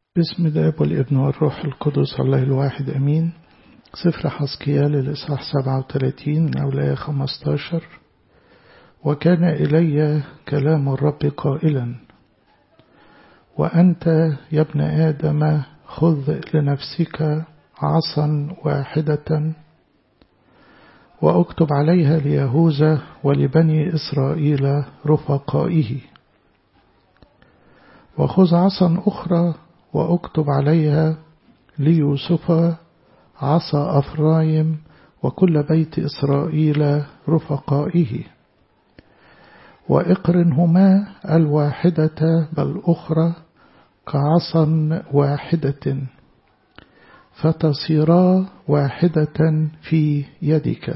بسم الاب والابن والروح القدس الله الواحد امين سفر حسكيال الاصحاح 37 من اولئك 15 وكان الي كلام الرب قائلا وانت يا ابن ادم خذ لنفسك عصا واحده واكتب عليها ليهوذا ولبني اسرائيل رفقائه وخذ عصا اخرى واكتب عليها ليوسف عصا أفرايم وكل بيت إسرائيل رفقائه وإقرنهما الواحدة بالأخرى كعصا واحدة فتصيرا واحدة في يدك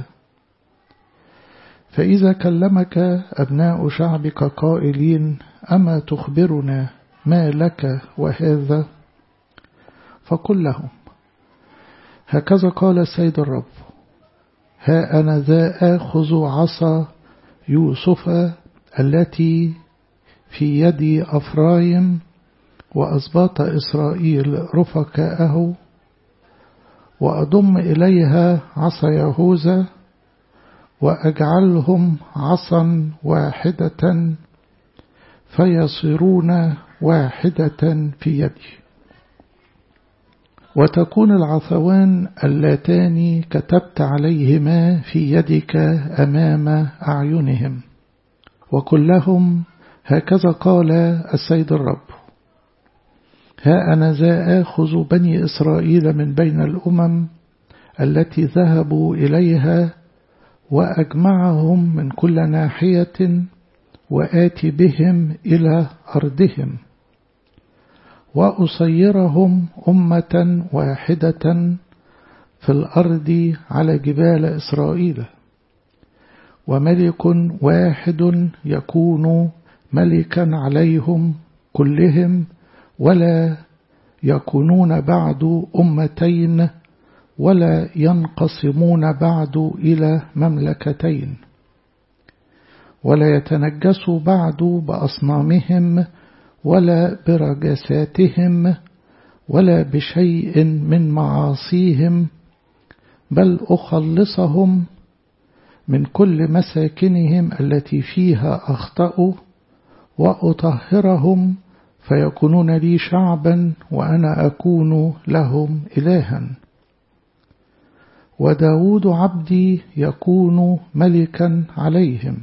فإذا كلمك أبناء شعبك قائلين أما تخبرنا ما لك وهذا فقل لهم هكذا قال السيد الرب ها أنا ذا آخذ عصا يوسف التي في يد أفرايم وأسباط إسرائيل رفقاءه وأضم إليها عصا يهوذا وأجعلهم عصا واحدة فيصيرون واحدة في يدي وتكون العثوان اللاتان كتبت عليهما في يدك أمام أعينهم وقل لهم هكذا قال السيد الرب ها أنا ذا آخذ بني إسرائيل من بين الأمم التي ذهبوا إليها وأجمعهم من كل ناحية وآتي بهم إلى أرضهم وأصيرهم أمة واحدة في الأرض على جبال إسرائيل وملك واحد يكون ملكا عليهم كلهم ولا يكونون بعد أمتين ولا ينقسمون بعد إلى مملكتين ولا يتنجسوا بعد بأصنامهم ولا برجساتهم ولا بشيء من معاصيهم بل أخلصهم من كل مساكنهم التي فيها أخطأوا وأطهرهم فيكونون لي شعبا وأنا أكون لهم إلها وداود عبدي يكون ملكا عليهم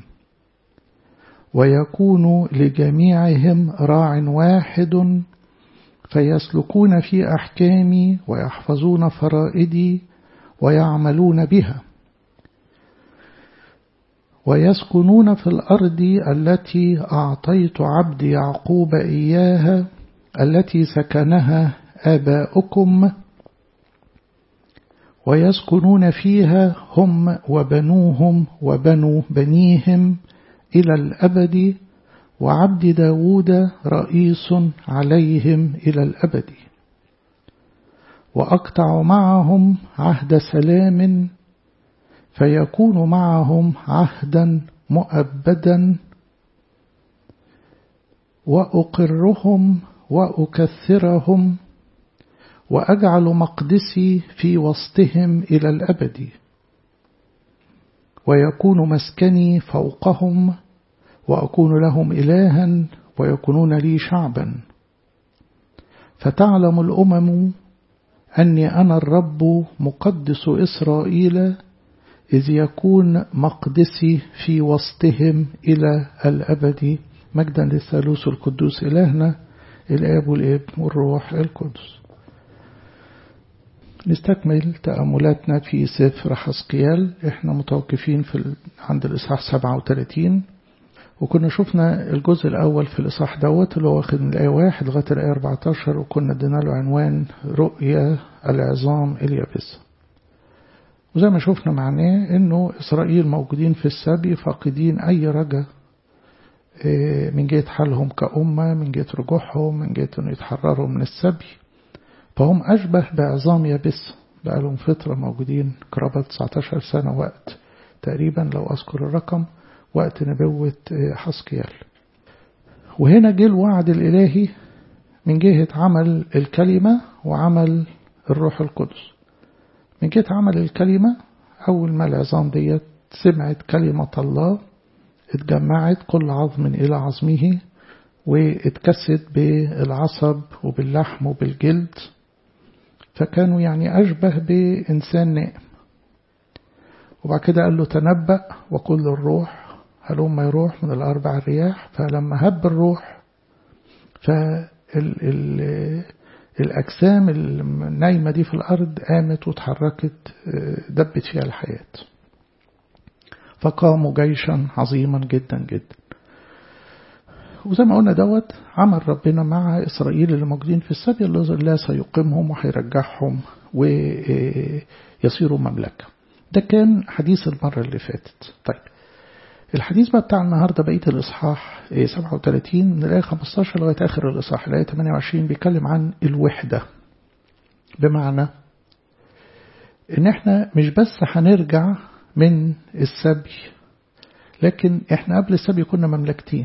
ويكون لجميعهم راع واحد فيسلكون في أحكامي ويحفظون فرائدي ويعملون بها ويسكنون في الأرض التي أعطيت عبد يعقوب إياها التي سكنها آباؤكم ويسكنون فيها هم وبنوهم وبنو بنيهم إلى الأبد وعبد داود رئيس عليهم إلى الأبد وأقطع معهم عهد سلام فيكون معهم عهدا مؤبدا وأقرهم وأكثرهم وأجعل مقدسي في وسطهم إلى الأبد ويكون مسكني فوقهم وأكون لهم إلها ويكونون لي شعبا فتعلم الأمم أني أنا الرب مقدس إسرائيل إذ يكون مقدسي في وسطهم إلى الأبد مجدا للثالوث القدوس إلهنا الآب والابن والروح القدس نستكمل تأملاتنا في سفر حسقيال احنا متوقفين في ال... عند الإصحاح 37 وكنا شفنا الجزء الأول في الإصحاح دوت اللي هو واخد من الآية 1 لغاية الآية 14 وكنا ادينا له عنوان رؤيا العظام اليابسة وزي ما شفنا معناه انه إسرائيل موجودين في السبي فاقدين أي رجا من جهة حالهم كأمة من جهة رجوعهم من جهة انه يتحرروا من السبي فهم أشبه بعظام يابس بقالهم فترة موجودين قرابة 19 سنة وقت تقريبا لو أذكر الرقم وقت نبوة حسقيال وهنا جه الوعد الإلهي من جهة عمل الكلمة وعمل الروح القدس من جهة عمل الكلمة أول ما العظام ديت سمعت كلمة الله اتجمعت كل عظم إلى عظمه واتكست بالعصب وباللحم وبالجلد فكانوا يعني أشبه بإنسان نائم وبعد كده قال له تنبأ وكل الروح هلما يروح من الأربع الرياح فلما هب الروح فالأجسام النايمة دي في الأرض قامت وتحركت دبت فيها الحياة فقاموا جيشا عظيما جدا جدا وزي ما قلنا دوت عمل ربنا مع إسرائيل اللي موجودين في السبي الله سيقيمهم وهيرجعهم ويصيروا مملكة ده كان حديث المرة اللي فاتت طيب الحديث بقى بتاع النهاردة بقية الإصحاح 37 من الآية 15 لغاية آخر الإصحاح الآية 28 بيتكلم عن الوحدة بمعنى إن إحنا مش بس هنرجع من السبي لكن إحنا قبل السبي كنا مملكتين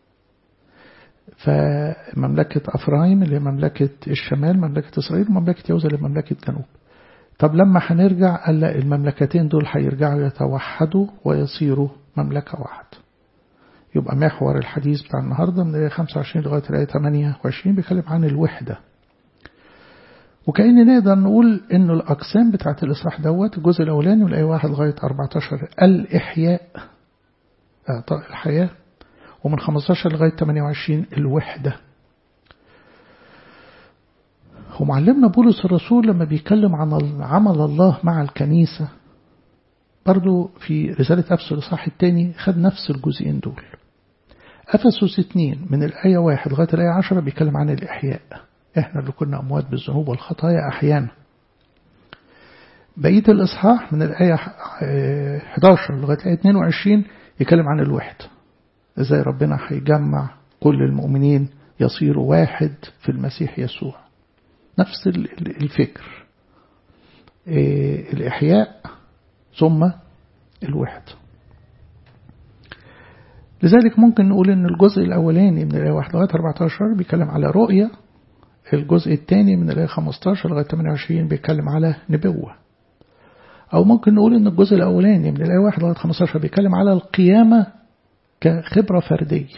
فمملكة أفرايم اللي هي مملكة الشمال مملكة إسرائيل ومملكة يهوذا اللي مملكة جنوب طب لما هنرجع قال لا المملكتين دول هيرجعوا يتوحدوا ويصيروا مملكة واحدة يبقى محور الحديث بتاع النهاردة من الآية 25 لغاية الآية 28 بيتكلم عن الوحدة وكأن نقدر نقول إنه الأقسام بتاعت الإصحاح دوت الجزء الأولاني والآية 1 لغاية 14 الإحياء إعطاء الحياة ومن 15 لغاية 28 الوحدة ومعلمنا بولس الرسول لما بيتكلم عن عمل الله مع الكنيسة برضو في رسالة أفسس الإصحاح الثاني خد نفس الجزئين دول أفسس 2 من الآية 1 لغاية الآية 10 بيتكلم عن الإحياء إحنا اللي كنا أموات بالذنوب والخطايا أحيانا بقية الإصحاح من الآية 11 لغاية الآية 22 يتكلم عن الوحدة إزاي ربنا هيجمع كل المؤمنين يصيروا واحد في المسيح يسوع نفس الفكر الإحياء ثم الوحدة لذلك ممكن نقول أن الجزء الأولاني من الآية 1 لغاية 14 بيتكلم على رؤية الجزء الثاني من الآية 15 لغاية 28 بيتكلم على نبوة أو ممكن نقول أن الجزء الأولاني من الآية 1 لغاية 15 بيتكلم على القيامة كخبرة فردية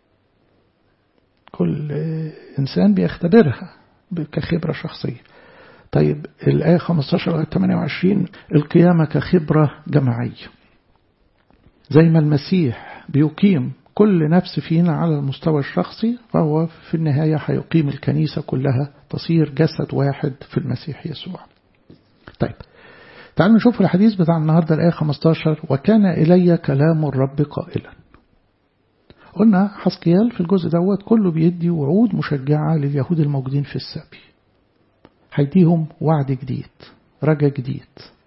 كل إنسان بيختبرها كخبرة شخصية طيب الآية 15 لغاية 28 القيامة كخبرة جماعية زي ما المسيح بيقيم كل نفس فينا على المستوى الشخصي فهو في النهاية هيقيم الكنيسة كلها تصير جسد واحد في المسيح يسوع طيب تعالوا نشوف الحديث بتاع النهاردة الآية 15 وكان إلي كلام الرب قائلا قلنا حسقيال في الجزء دوت كله بيدي وعود مشجعة لليهود الموجودين في السبي هيديهم وعد جديد رجا جديد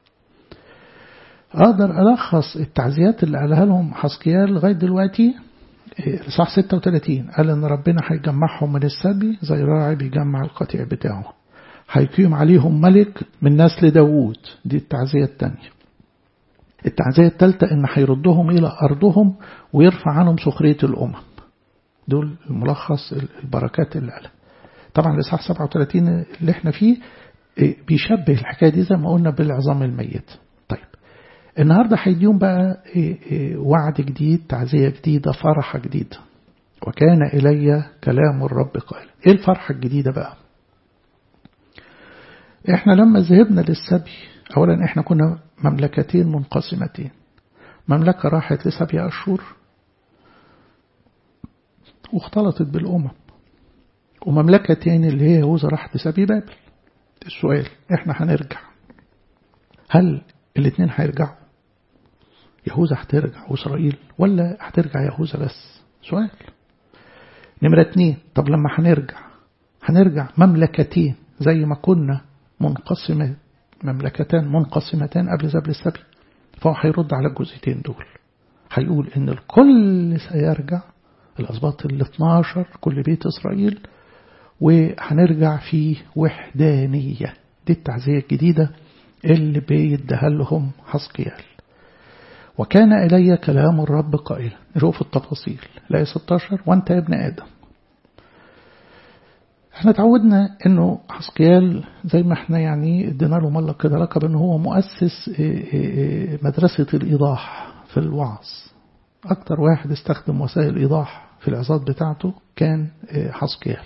أقدر ألخص التعزيات اللي قالها لهم حسقيال لغاية دلوقتي صح 36 قال إن ربنا هيجمعهم من السبي زي راعي بيجمع القطيع بتاعه هيقيم عليهم ملك من نسل داوود دي التعزية الثانية التعزية الثالثة إن هيردهم إلى أرضهم ويرفع عنهم سخرية الأمم دول الملخص البركات اللي قالها طبعا الإصحاح 37 اللي احنا فيه بيشبه الحكاية دي زي ما قلنا بالعظام الميت طيب النهاردة هيديهم بقى وعد جديد تعزية جديدة فرحة جديدة وكان إلي كلام الرب قال إيه الفرحة الجديدة بقى إحنا لما ذهبنا للسبي أولا إحنا كنا مملكتين منقسمتين مملكة راحت لسبع أشهر واختلطت بالأمم ومملكة تاني اللي هي يهوذا راحت لسبي بابل السؤال احنا هنرجع هل الاثنين هيرجعوا يهوذا هترجع وإسرائيل ولا هترجع يهوذا بس سؤال نمرة اتنين طب لما هنرجع هنرجع مملكتين زي ما كنا منقسمة مملكتان منقسمتان قبل زبل السبي فهو هيرد على الجزئتين دول هيقول ان الكل سيرجع الأسباط ال 12 كل بيت إسرائيل وهنرجع في وحدانية دي التعزية الجديدة اللي بيديها لهم حسقيال وكان إلي كلام الرب قائلا نشوف التفاصيل الآية 16 وأنت يا ابن آدم احنا تعودنا انه حسقيال زي ما احنا يعني ادينا له مره كده لقب انه هو مؤسس مدرسه الايضاح في الوعظ اكتر واحد استخدم وسائل الايضاح في العظات بتاعته كان حسقيال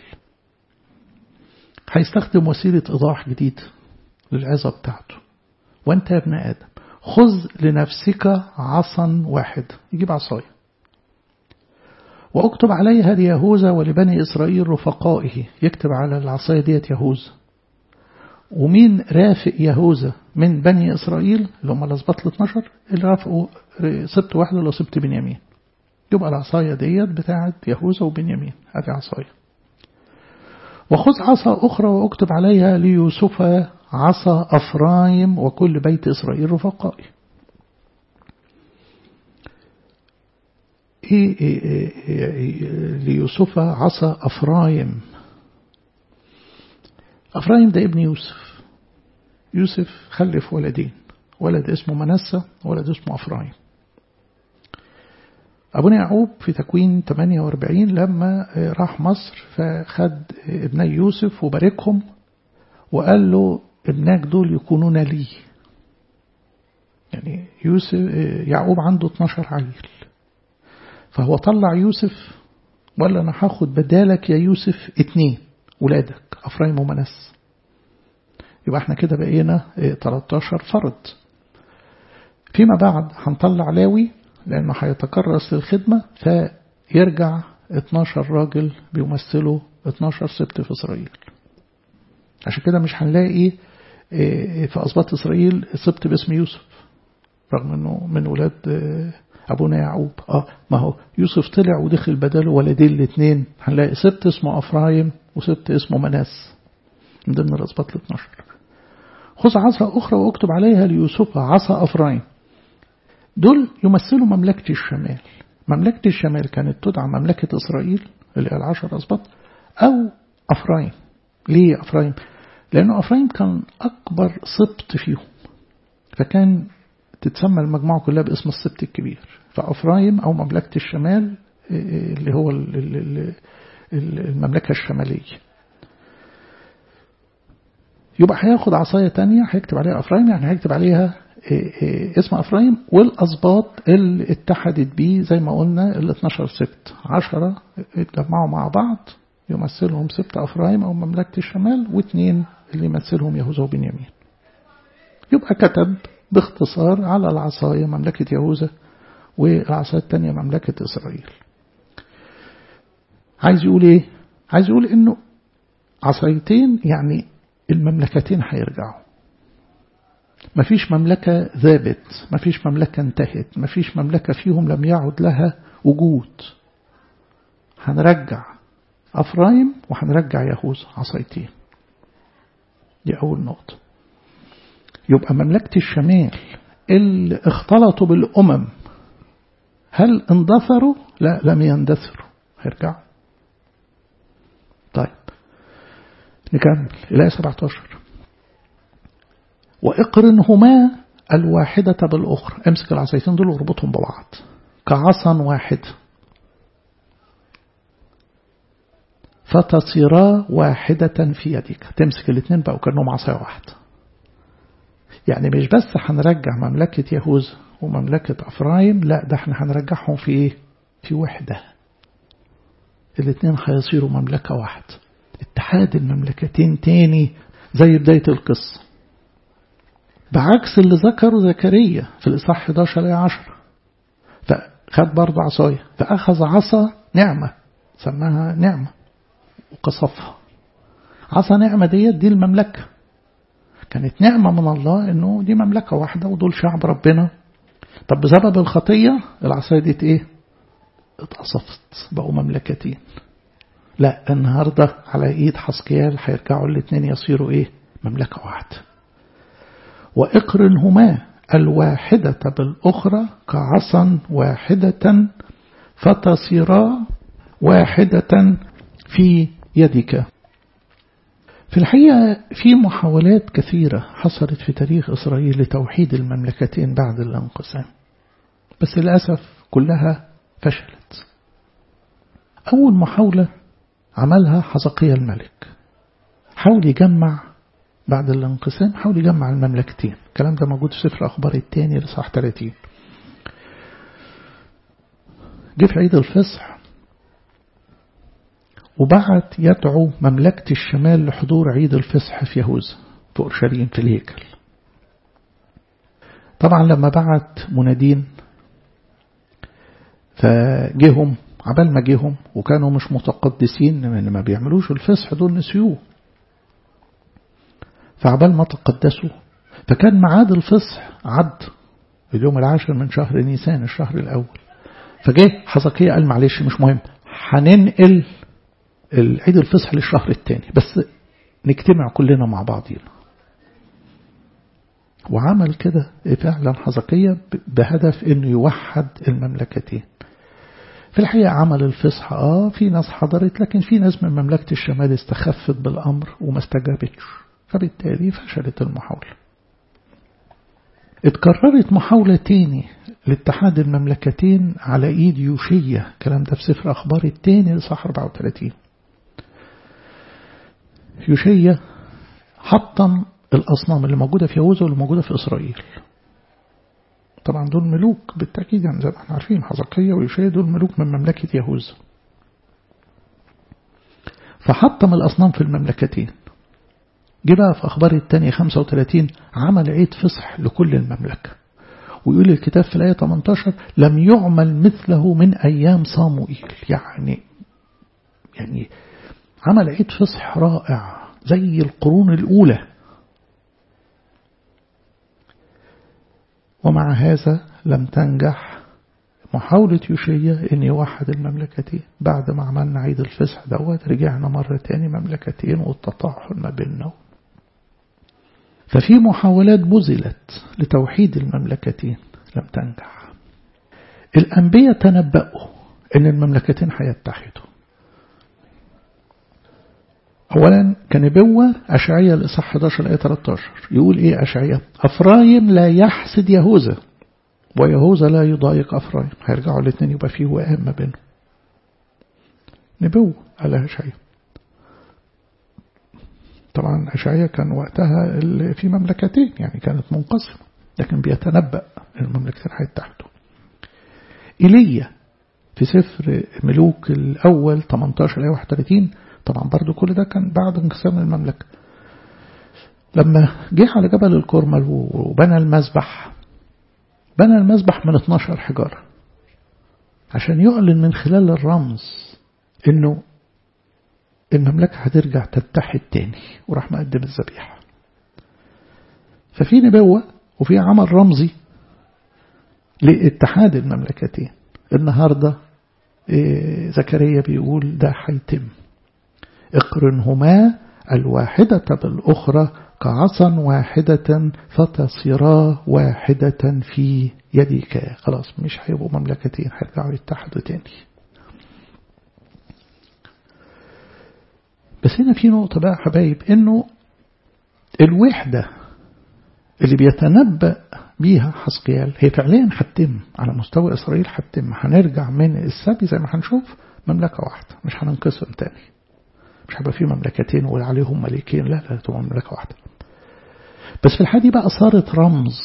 هيستخدم وسيله ايضاح جديده للعظه بتاعته وانت يا ابن ادم خذ لنفسك عصا واحد يجيب عصايه واكتب عليها ليهوذا ولبني إسرائيل رفقائه يكتب على العصاية ديت يهوذا ومين رافق يهوذا من بني إسرائيل اللي هم الأسباط ال 12 اللي رافقوا سبت واحد ولا سبت بنيامين يبقى العصاية ديت بتاعت يهوذا وبنيامين هذه عصاية وخذ عصا أخرى واكتب عليها ليوسف عصا أفرايم وكل بيت إسرائيل رفقائه إيه إيه إيه ليوسف عصا أفرايم أفرايم ده ابن يوسف يوسف خلف ولدين ولد اسمه منسى ولد اسمه أفرايم أبونا يعقوب في تكوين 48 لما راح مصر فخد ابني يوسف وباركهم وقال له ابناك دول يكونون لي يعني يوسف يعقوب عنده 12 عيل فهو طلع يوسف ولا أنا هاخد بدالك يا يوسف اتنين ولادك أفرايم ومنس يبقى احنا كده بقينا 13 فرد فيما بعد هنطلع لاوي لأنه هيتكرس للخدمة فيرجع 12 راجل بيمثلوا 12 سبت في إسرائيل عشان كده مش هنلاقي في أسباط إسرائيل سبت باسم يوسف رغم أنه من ولاد أبونا يعقوب آه ما هو يوسف طلع ودخل بداله ولدين الاثنين هنلاقي سبت اسمه أفرايم وسبت اسمه مناس من ضمن الأسباط ال 12 خذ عصا أخرى واكتب عليها ليوسف عصا أفرايم دول يمثلوا مملكة الشمال مملكة الشمال كانت تدعى مملكة إسرائيل اللي هي العشر أسباط أو أفرايم ليه أفرايم؟ لأنه أفرايم كان أكبر سبط فيهم فكان تتسمى المجموعة كلها باسم السبت الكبير فأفرايم أو مملكة الشمال اللي هو المملكة الشمالية يبقى هياخد عصاية تانية هيكتب عليها أفرايم يعني هيكتب عليها اسم أفرايم والأسباط اللي اتحدت بيه زي ما قلنا ال 12 سبت 10 اتجمعوا مع بعض يمثلهم سبت أفرايم أو مملكة الشمال واثنين اللي يمثلهم يهوذا وبنيامين يبقى كتب باختصار على العصاية مملكة يهوذا والعصاية الثانية مملكة إسرائيل عايز يقول إيه؟ عايز يقول إنه عصايتين يعني المملكتين هيرجعوا مفيش مملكة ذابت مفيش مملكة انتهت مفيش مملكة فيهم لم يعد لها وجود هنرجع أفرايم وهنرجع يهوذا عصايتين دي أول نقطة يبقى مملكة الشمال اللي اختلطوا بالأمم هل اندثروا؟ لا لم يندثروا هيرجعوا طيب نكمل الآية 17 وإقرنهما الواحدة بالأخرى امسك العصايتين دول واربطهم ببعض كعصا واحد فتصيرا واحدة في يدك تمسك الاثنين بقوا كأنهم عصاية واحدة يعني مش بس هنرجع مملكة يهوذا ومملكة أفرايم لا ده احنا هنرجعهم في ايه في وحدة الاثنين هيصيروا مملكة واحدة اتحاد المملكتين تاني زي بداية القصة بعكس اللي ذكره زكريا في الإصحاح 11 آية 10 فخد برضه عصاية فأخذ عصا نعمة سماها نعمة وقصفها عصا نعمة ديت دي المملكة كانت نعمة من الله انه دي مملكة واحدة ودول شعب ربنا طب بسبب الخطية العصاية دي ايه اتقصفت بقوا مملكتين لا النهاردة على ايد حسقيال هيرجعوا الاثنين يصيروا ايه مملكة واحدة وإقرنهما الواحدة بالأخرى كعصا واحدة فتصيرا واحدة في يدك في الحقيقة في محاولات كثيرة حصلت في تاريخ إسرائيل لتوحيد المملكتين بعد الانقسام بس للأسف كلها فشلت أول محاولة عملها حزقية الملك حاول يجمع بعد الانقسام حاول يجمع المملكتين الكلام ده موجود في سفر أخبار الثاني لصح 30 جه في عيد الفصح وبعت يدعو مملكة الشمال لحضور عيد الفصح في يهوذا في أورشليم في الهيكل طبعا لما بعت منادين فجيهم عبال ما جيهم وكانوا مش متقدسين لأن ما بيعملوش الفصح دول نسيوه فعبال ما تقدسوا فكان ميعاد الفصح عد اليوم العاشر من شهر نيسان الشهر الأول فجه حزقية قال معلش مش مهم هننقل العيد الفصح للشهر الثاني بس نجتمع كلنا مع بعضينا وعمل كده فعلا حزقية بهدف انه يوحد المملكتين في الحقيقة عمل الفصح اه في ناس حضرت لكن في ناس من مملكة الشمال استخفت بالأمر وما استجابتش فبالتالي فشلت المحاولة اتكررت محاولة تاني لاتحاد المملكتين على ايد يوشية الكلام ده في سفر اخبار التاني لصح 34 يوشية حطم الأصنام اللي موجودة في يهوذا واللي موجودة في إسرائيل طبعا دول ملوك بالتأكيد يعني زي ما احنا عارفين حزقية ويوشية دول ملوك من مملكة يهوذا فحطم الأصنام في المملكتين جه بقى في أخبار التانية 35 عمل عيد فصح لكل المملكة ويقول الكتاب في الآية 18 لم يعمل مثله من أيام صاموئيل يعني يعني عمل عيد فصح رائع زي القرون الأولى ومع هذا لم تنجح محاولة يوشية أن يوحد المملكتين بعد ما عملنا عيد الفصح دوت رجعنا مرة تاني مملكتين والتطاحن ما بيننا ففي محاولات بذلت لتوحيد المملكتين لم تنجح الأنبياء تنبأوا أن المملكتين هيتحدوا أولا كنبوة أشعية الإصحاح 11 الآية 13 يقول إيه أشعية أفرايم لا يحسد يهوذا ويهوذا لا يضايق أفرايم هيرجعوا الاثنين يبقى فيه وئام ما بينهم نبوة على أشعية طبعا أشعية كان وقتها في مملكتين يعني كانت منقسمة لكن بيتنبأ المملكتين هيتحدوا إيليا في سفر ملوك الأول 18 آية 31 طبعا برضو كل ده كان بعد انقسام المملكة لما جه على جبل الكرمل وبنى المذبح بنى المذبح من 12 حجارة عشان يعلن من خلال الرمز انه المملكة هترجع تتحد تاني وراح مقدم الذبيحة ففي نبوة وفي عمل رمزي لاتحاد المملكتين النهاردة زكريا بيقول ده هيتم اقرنهما الواحدة بالأخرى كعصا واحدة فتصيرا واحدة في يدك خلاص مش هيبقوا مملكتين هيرجعوا يتحدوا تاني بس هنا في نقطة بقى حبايب انه الوحدة اللي بيتنبأ بيها حسقيال هي فعليا هتتم على مستوى إسرائيل هتتم هنرجع من السبي زي ما هنشوف مملكة واحدة مش هننقسم تاني مش هيبقى في مملكتين وعليهم ملكين لا لا تبقى مملكة واحدة بس في الحالة دي بقى صارت رمز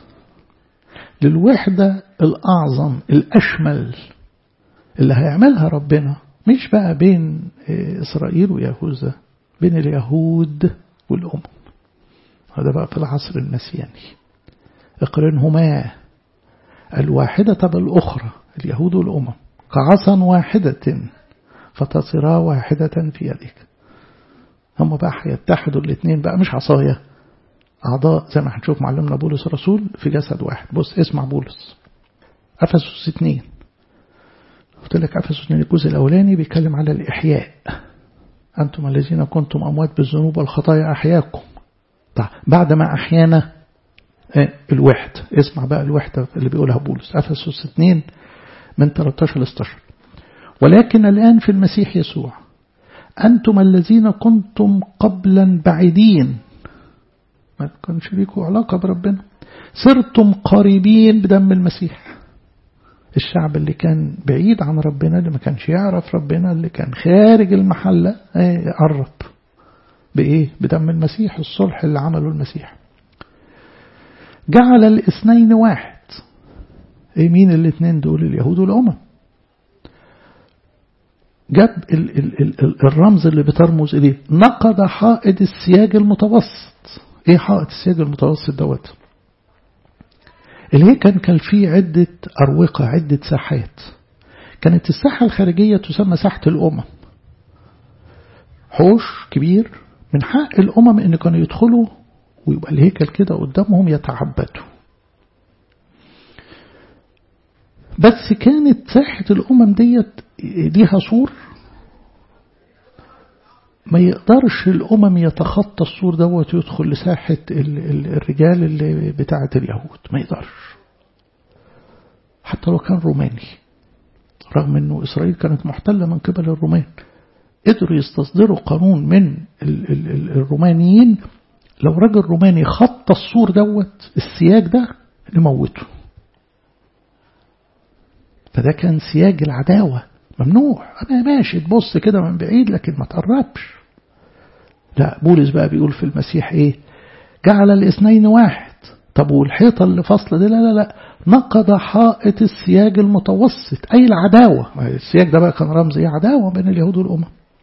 للوحدة الأعظم الأشمل اللي هيعملها ربنا مش بقى بين إسرائيل ويهوذا بين اليهود والأمم هذا بقى في العصر المسياني اقرنهما الواحدة بالأخرى اليهود والأمم كعصا واحدة فتصيرا واحدة في يدك هم بقى هيتحدوا الاثنين بقى مش عصاية أعضاء زي ما هنشوف معلمنا بولس الرسول في جسد واحد بص اسمع بولس أفسس اثنين قلت لك أفسس اثنين الجزء الأولاني بيتكلم على الإحياء أنتم الذين كنتم أموات بالذنوب والخطايا أحياكم طيب بعد ما أحيانا الوحدة اسمع بقى الوحدة اللي بيقولها بولس أفسس اثنين من 13 ل 16 ولكن الآن في المسيح يسوع أنتم الذين كنتم قبلا بعيدين ما كانش ليكوا علاقة بربنا صرتم قريبين بدم المسيح الشعب اللي كان بعيد عن ربنا اللي ما كانش يعرف ربنا اللي كان خارج المحلة قرب بإيه بدم المسيح الصلح اللي عمله المسيح جعل الاثنين واحد ايه مين الاثنين دول اليهود والأمم جاب ال ال ال الرمز اللي بترمز إليه نقض حائط السياج المتوسط ايه حائط السياج المتوسط دوت الهيكل كان فيه عدة أروقة عدة ساحات كانت الساحة الخارجية تسمى ساحة الأمم حوش كبير من حق الأمم إن كانوا يدخلوا ويبقى الهيكل كده قدامهم يتعبدوا بس كانت ساحة الأمم ديت ليها سور ما يقدرش الأمم يتخطى السور دوت يدخل لساحة الرجال اللي بتاعة اليهود ما يقدرش حتى لو كان روماني رغم أنه إسرائيل كانت محتلة من قبل الرومان قدروا يستصدروا قانون من الرومانيين لو راجل روماني خط السور دوت السياج ده نموته فده كان سياج العداوة ممنوع أنا ماشي تبص كده من بعيد لكن ما تقربش لا بولس بقى بيقول في المسيح ايه جعل الاثنين واحد طب والحيطة اللي فاصلة دي لا لا لا نقض حائط السياج المتوسط أي العداوة السياج ده بقى كان رمز ايه عداوة بين اليهود والأمم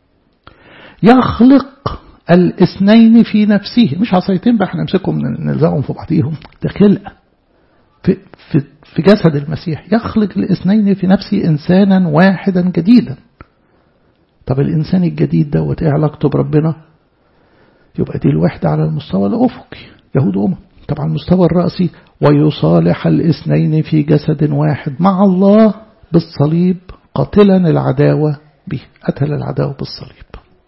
يخلق الاثنين في نفسه مش عصايتين بقى هنمسكهم نلزقهم في بعضيهم ده خلقة في, في, في جسد المسيح يخلق الاثنين في نفسه إنسانا واحدا جديدا طب الإنسان الجديد دوت إيه علاقته بربنا يبقى دي الوحدة على المستوى الأفقي يهود وأمم طبعا المستوى الرأسي ويصالح الاثنين في جسد واحد مع الله بالصليب قاتلا العداوة به قتل العداوة بالصليب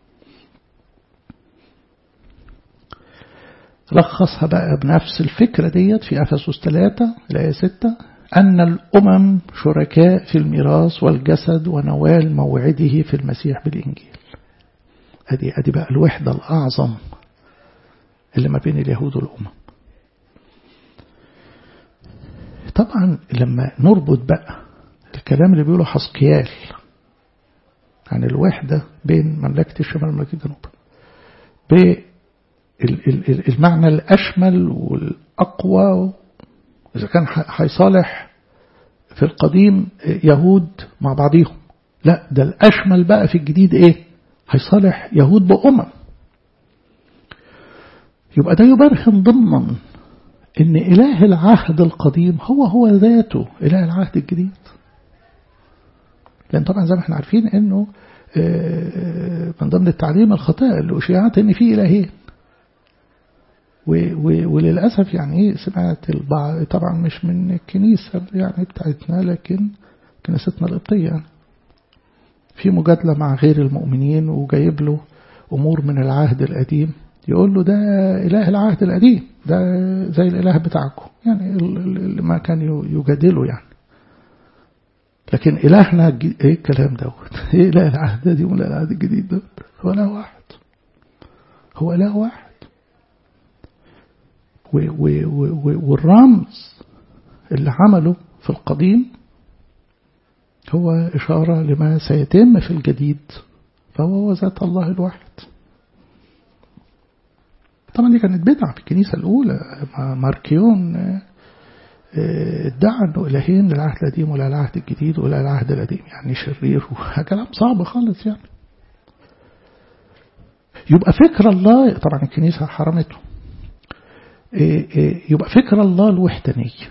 لخصها بقى بنفس الفكرة ديت في أفسس 3 الآية 6 أن الأمم شركاء في الميراث والجسد ونوال موعده في المسيح بالإنجيل أدي, أدي بقى الوحدة الأعظم اللي ما بين اليهود والأمم طبعا لما نربط بقى الكلام اللي بيقوله حسقيال عن الوحدة بين مملكة الشمال ومملكة الجنوب بالمعنى الأشمل والأقوى إذا كان هيصالح في القديم يهود مع بعضهم لا ده الأشمل بقى في الجديد إيه هيصالح يهود بأمم يبقى ده يبرهن ضمنا ان إله العهد القديم هو هو ذاته إله العهد الجديد لأن طبعا زي ما احنا عارفين انه من ضمن التعليم الخطأ اللي أشيعت ان في إلهين وللأسف يعني سمعت البعض طبعا مش من الكنيسة يعني بتاعتنا لكن كنيستنا القبطية يعني في مجادلة مع غير المؤمنين وجايب له أمور من العهد القديم يقول له ده إله العهد القديم ده زي الإله بتاعكم يعني اللي ما كان يجادله يعني لكن إلهنا إيه الكلام دوت إيه إله العهد القديم ولا العهد الجديد دوت هو إله واحد هو إله واحد والرمز اللي عمله في القديم هو إشارة لما سيتم في الجديد فهو ذات الله الواحد طبعا دي كانت بدعة في الكنيسة الأولى ماركيون ادعى أنه إلهين للعهد القديم ولا العهد الجديد ولا العهد القديم يعني شرير كلام صعب خالص يعني يبقى فكر الله طبعا الكنيسة حرمته يبقى فكر الله الوحدانية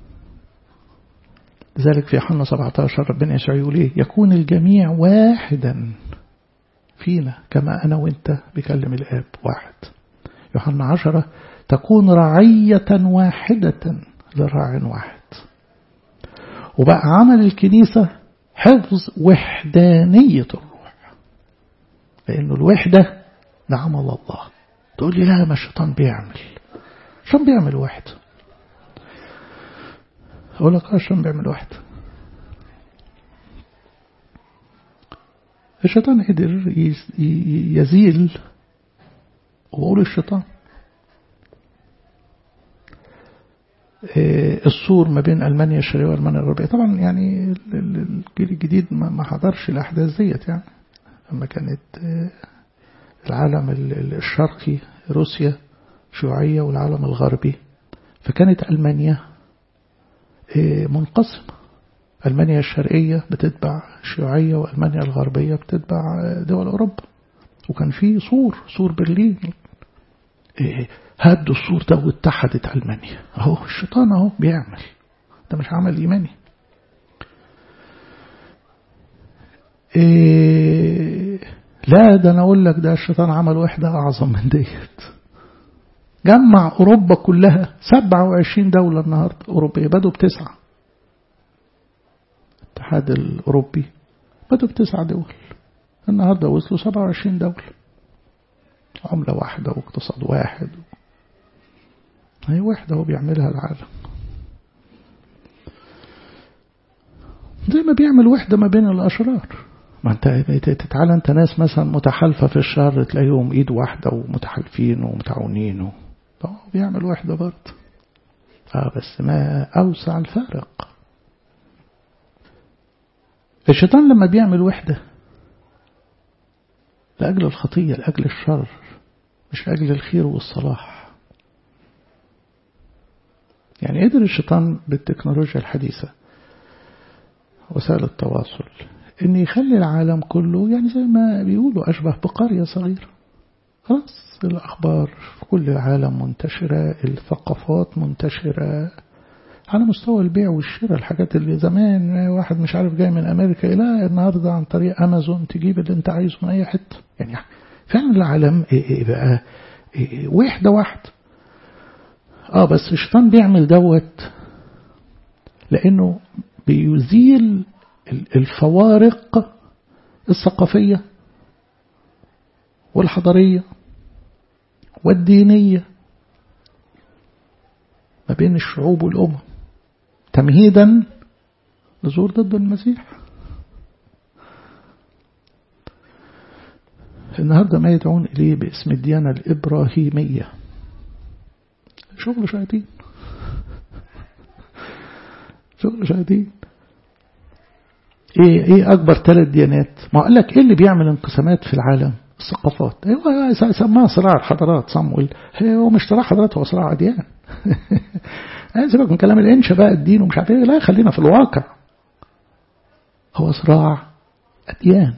لذلك في يوحنا 17 ربنا يسوع يقول ايه يكون الجميع واحدا فينا كما أنا وانت بكلم الآب واحد يوحنا 10 تكون رعية واحدة لراع واحد وبقى عمل الكنيسة حفظ وحدانية الروح لأنه الوحدة ده عمل الله تقول لي لا ما الشيطان بيعمل الشيطان بيعمل واحد أقول لك الشيطان بيعمل واحد الشيطان قدر يزيل وأقول الشيطان السور ما بين ألمانيا الشرقية وألمانيا الغربية طبعا يعني الجيل الجديد ما حضرش الأحداث ديت يعني لما كانت العالم الشرقي روسيا شيوعية والعالم الغربي فكانت ألمانيا منقسمة ألمانيا الشرقية بتتبع الشيوعية وألمانيا الغربية بتتبع دول أوروبا وكان في سور سور برلين هدوا السور ده واتحدت ألمانيا أهو الشيطان أهو بيعمل ده مش عمل إيماني إيه لا ده أنا أقول لك ده الشيطان عمل وحدة أعظم من ديت جمع أوروبا كلها 27 دولة النهاردة أوروبية بدوا بتسعة الاتحاد الأوروبي بدوا بتسعة دول النهاردة وصلوا 27 دولة عملة واحدة واقتصاد واحد هي واحدة هو بيعملها العالم زي ما بيعمل وحدة ما بين الأشرار ما انت تعالى انت ناس مثلا متحالفة في الشر تلاقيهم ايد واحدة ومتحالفين ومتعاونين و... بيعمل وحدة برضه اه بس ما أوسع الفارق الشيطان لما بيعمل وحدة لأجل الخطية لأجل الشر مش لأجل الخير والصلاح يعني قدر الشيطان بالتكنولوجيا الحديثة وسائل التواصل ان يخلي العالم كله يعني زي ما بيقولوا أشبه بقرية صغيرة خلاص الأخبار في كل العالم منتشرة الثقافات منتشرة على مستوى البيع والشراء الحاجات اللي زمان واحد مش عارف جاي من أمريكا لا النهاردة عن طريق أمازون تجيب اللي انت عايزه من أي حتة يعني فعلا العالم بقى وحدة واحدة اه بس الشيطان بيعمل دوت لأنه بيزيل الفوارق الثقافية والحضارية والدينية ما بين الشعوب والأمم تمهيدا لزور ضد المسيح النهاردة ما يدعون إليه باسم الديانة الإبراهيمية شغل شياطين شغل شياطين ايه ايه اكبر ثلاث ديانات ما قال لك ايه اللي بيعمل انقسامات في العالم الثقافات ايوه سماها صراع الحضارات صمويل هو مش صراع حضارات هو صراع اديان سيبك من كلام الانشا بقى الدين ومش عارف ايه لا خلينا في الواقع هو صراع اديان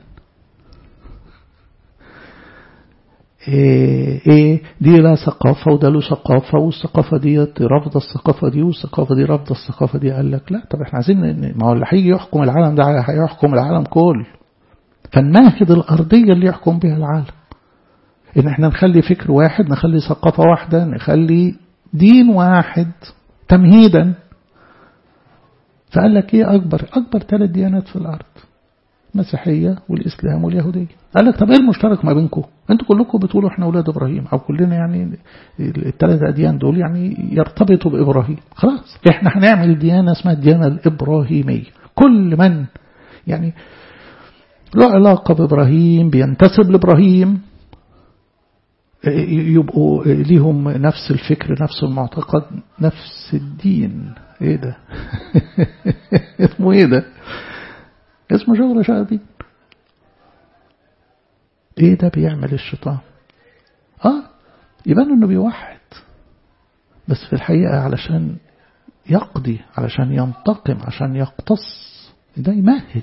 إيه, ايه دي لا ثقافة وده له ثقافة والثقافة دي رافضة الثقافة دي والثقافة دي رافضة الثقافة دي قال لك لا طب احنا عايزين ما هو اللي هيجي يحكم العالم ده هيحكم العالم كله فنمهد الأرضية اللي يحكم بها العالم إن احنا نخلي فكر واحد نخلي ثقافة واحدة نخلي دين واحد تمهيدا فقال لك ايه أكبر أكبر ثلاث ديانات في الأرض المسيحية والإسلام واليهودية قال لك طب ايه المشترك ما بينكم انتوا كلكم بتقولوا احنا أولاد إبراهيم أو كلنا يعني الثلاث أديان دول يعني يرتبطوا بإبراهيم خلاص احنا هنعمل ديانة اسمها الديانة الإبراهيمية كل من يعني له علاقة بإبراهيم بينتسب لإبراهيم يبقوا ليهم نفس الفكر نفس المعتقد نفس الدين ايه ده اسمه ايه ده اسمه شغل شياطين ايه ده بيعمل الشيطان اه يبان انه بيوحد بس في الحقيقة علشان يقضي علشان ينتقم عشان يقتص ده يمهد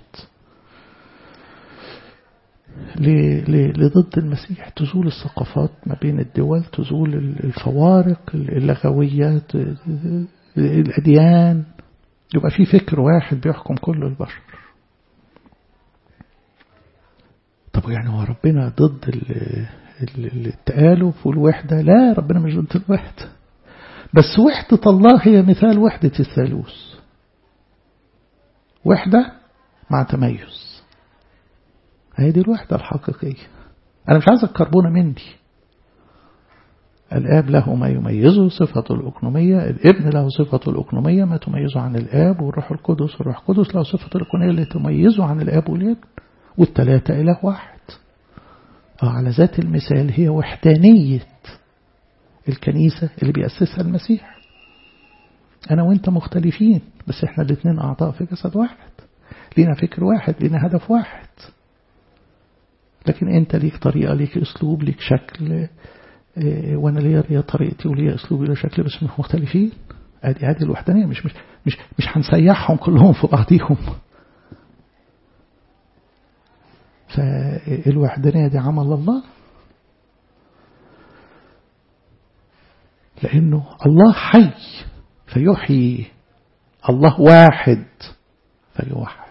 لضد المسيح تزول الثقافات ما بين الدول تزول الفوارق اللغويات الأديان يبقى في فكر واحد بيحكم كل البشر طب يعني هو ربنا ضد التآلف والوحدة لا ربنا مش ضد الوحدة بس وحدة الله هي مثال وحدة الثالوث وحدة مع تميز هي دي الوحدة الحقيقية أنا مش عايز الكربونة مني الآب له ما يميزه صفة الأكنومية الابن له صفة الأكنومية ما تميزه عن الآب والروح القدس الروح القدس له صفة الأكنومية اللي تميزه عن الآب والابن والثلاثة إله واحد آه على ذات المثال هي وحدانية الكنيسة اللي بيأسسها المسيح أنا وإنت مختلفين بس إحنا الاثنين أعضاء في جسد واحد لينا فكر واحد لينا هدف واحد لكن انت ليك طريقة ليك اسلوب ليك شكل وانا ليا ليا طريقتي وليا اسلوبي وليا شكلي بس مش مختلفين ادي ادي الوحدانية مش مش مش مش هنسيحهم كلهم في بعضيهم فالوحدانية دي عمل الله لأنه الله حي فيحيي الله واحد فيوحد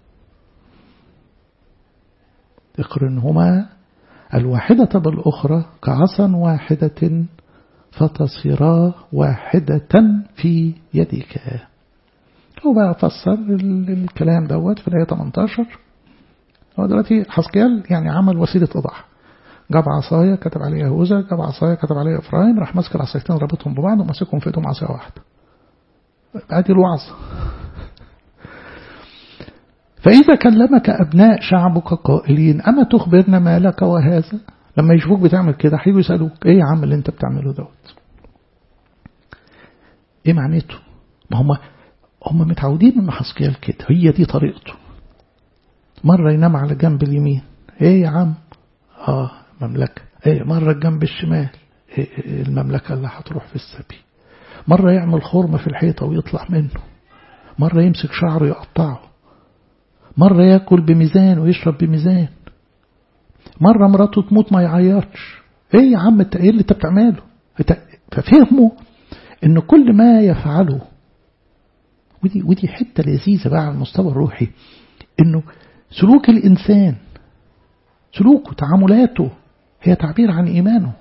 اقرنهما الواحدة بالأخرى كعصا واحدة فتصيرا واحدة في يدك هو بقى فسر الكلام دوت في الآية 18 هو دلوقتي حسكيال يعني عمل وسيلة إيضاح جاب عصاية كتب عليها يهوذا جاب عصاية كتب عليها إفرايم راح ماسك العصايتين رابطهم ببعض وماسكهم في ايدهم عصاية واحدة ادي الوعظ فإذا كلمك أبناء شعبك قائلين أما تخبرنا ما لك وهذا لما يشوفوك بتعمل كده هيجوا يسألوك إيه يا عم اللي أنت بتعمله دوت إيه معناته ما هم هم متعودين إن حسكيال كده هي دي طريقته مرة ينام على جنب اليمين إيه يا عم آه مملكة إيه مرة الجنب الشمال إيه المملكة اللي هتروح في السبي مرة يعمل خرم في الحيطة ويطلع منه مرة يمسك شعره يقطعه مرة ياكل بميزان ويشرب بميزان مرة مراته تموت ما يعيطش ايه يا عم انت ايه اللي انت بتعمله ففهموا ان كل ما يفعله ودي ودي حتة لذيذة بقى على المستوى الروحي انه سلوك الانسان سلوكه تعاملاته هي تعبير عن ايمانه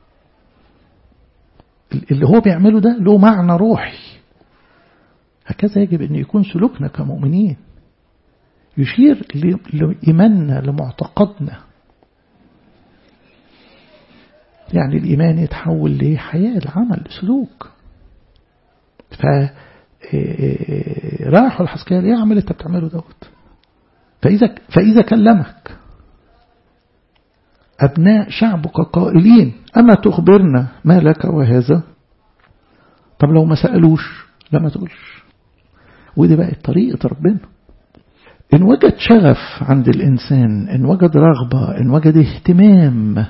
اللي هو بيعمله ده له معنى روحي هكذا يجب أن يكون سلوكنا كمؤمنين يشير لإيماننا لمعتقدنا يعني الإيمان يتحول لحياة لعمل لسلوك ف راحوا الحسكية ايه عمل انت بتعمله دوت فإذا, فإذا كلمك أبناء شعبك قائلين أما تخبرنا ما لك وهذا طب لو ما سألوش لما تقولش ودي بقت طريقة ربنا إن وجد شغف عند الإنسان إن وجد رغبة إن وجد اهتمام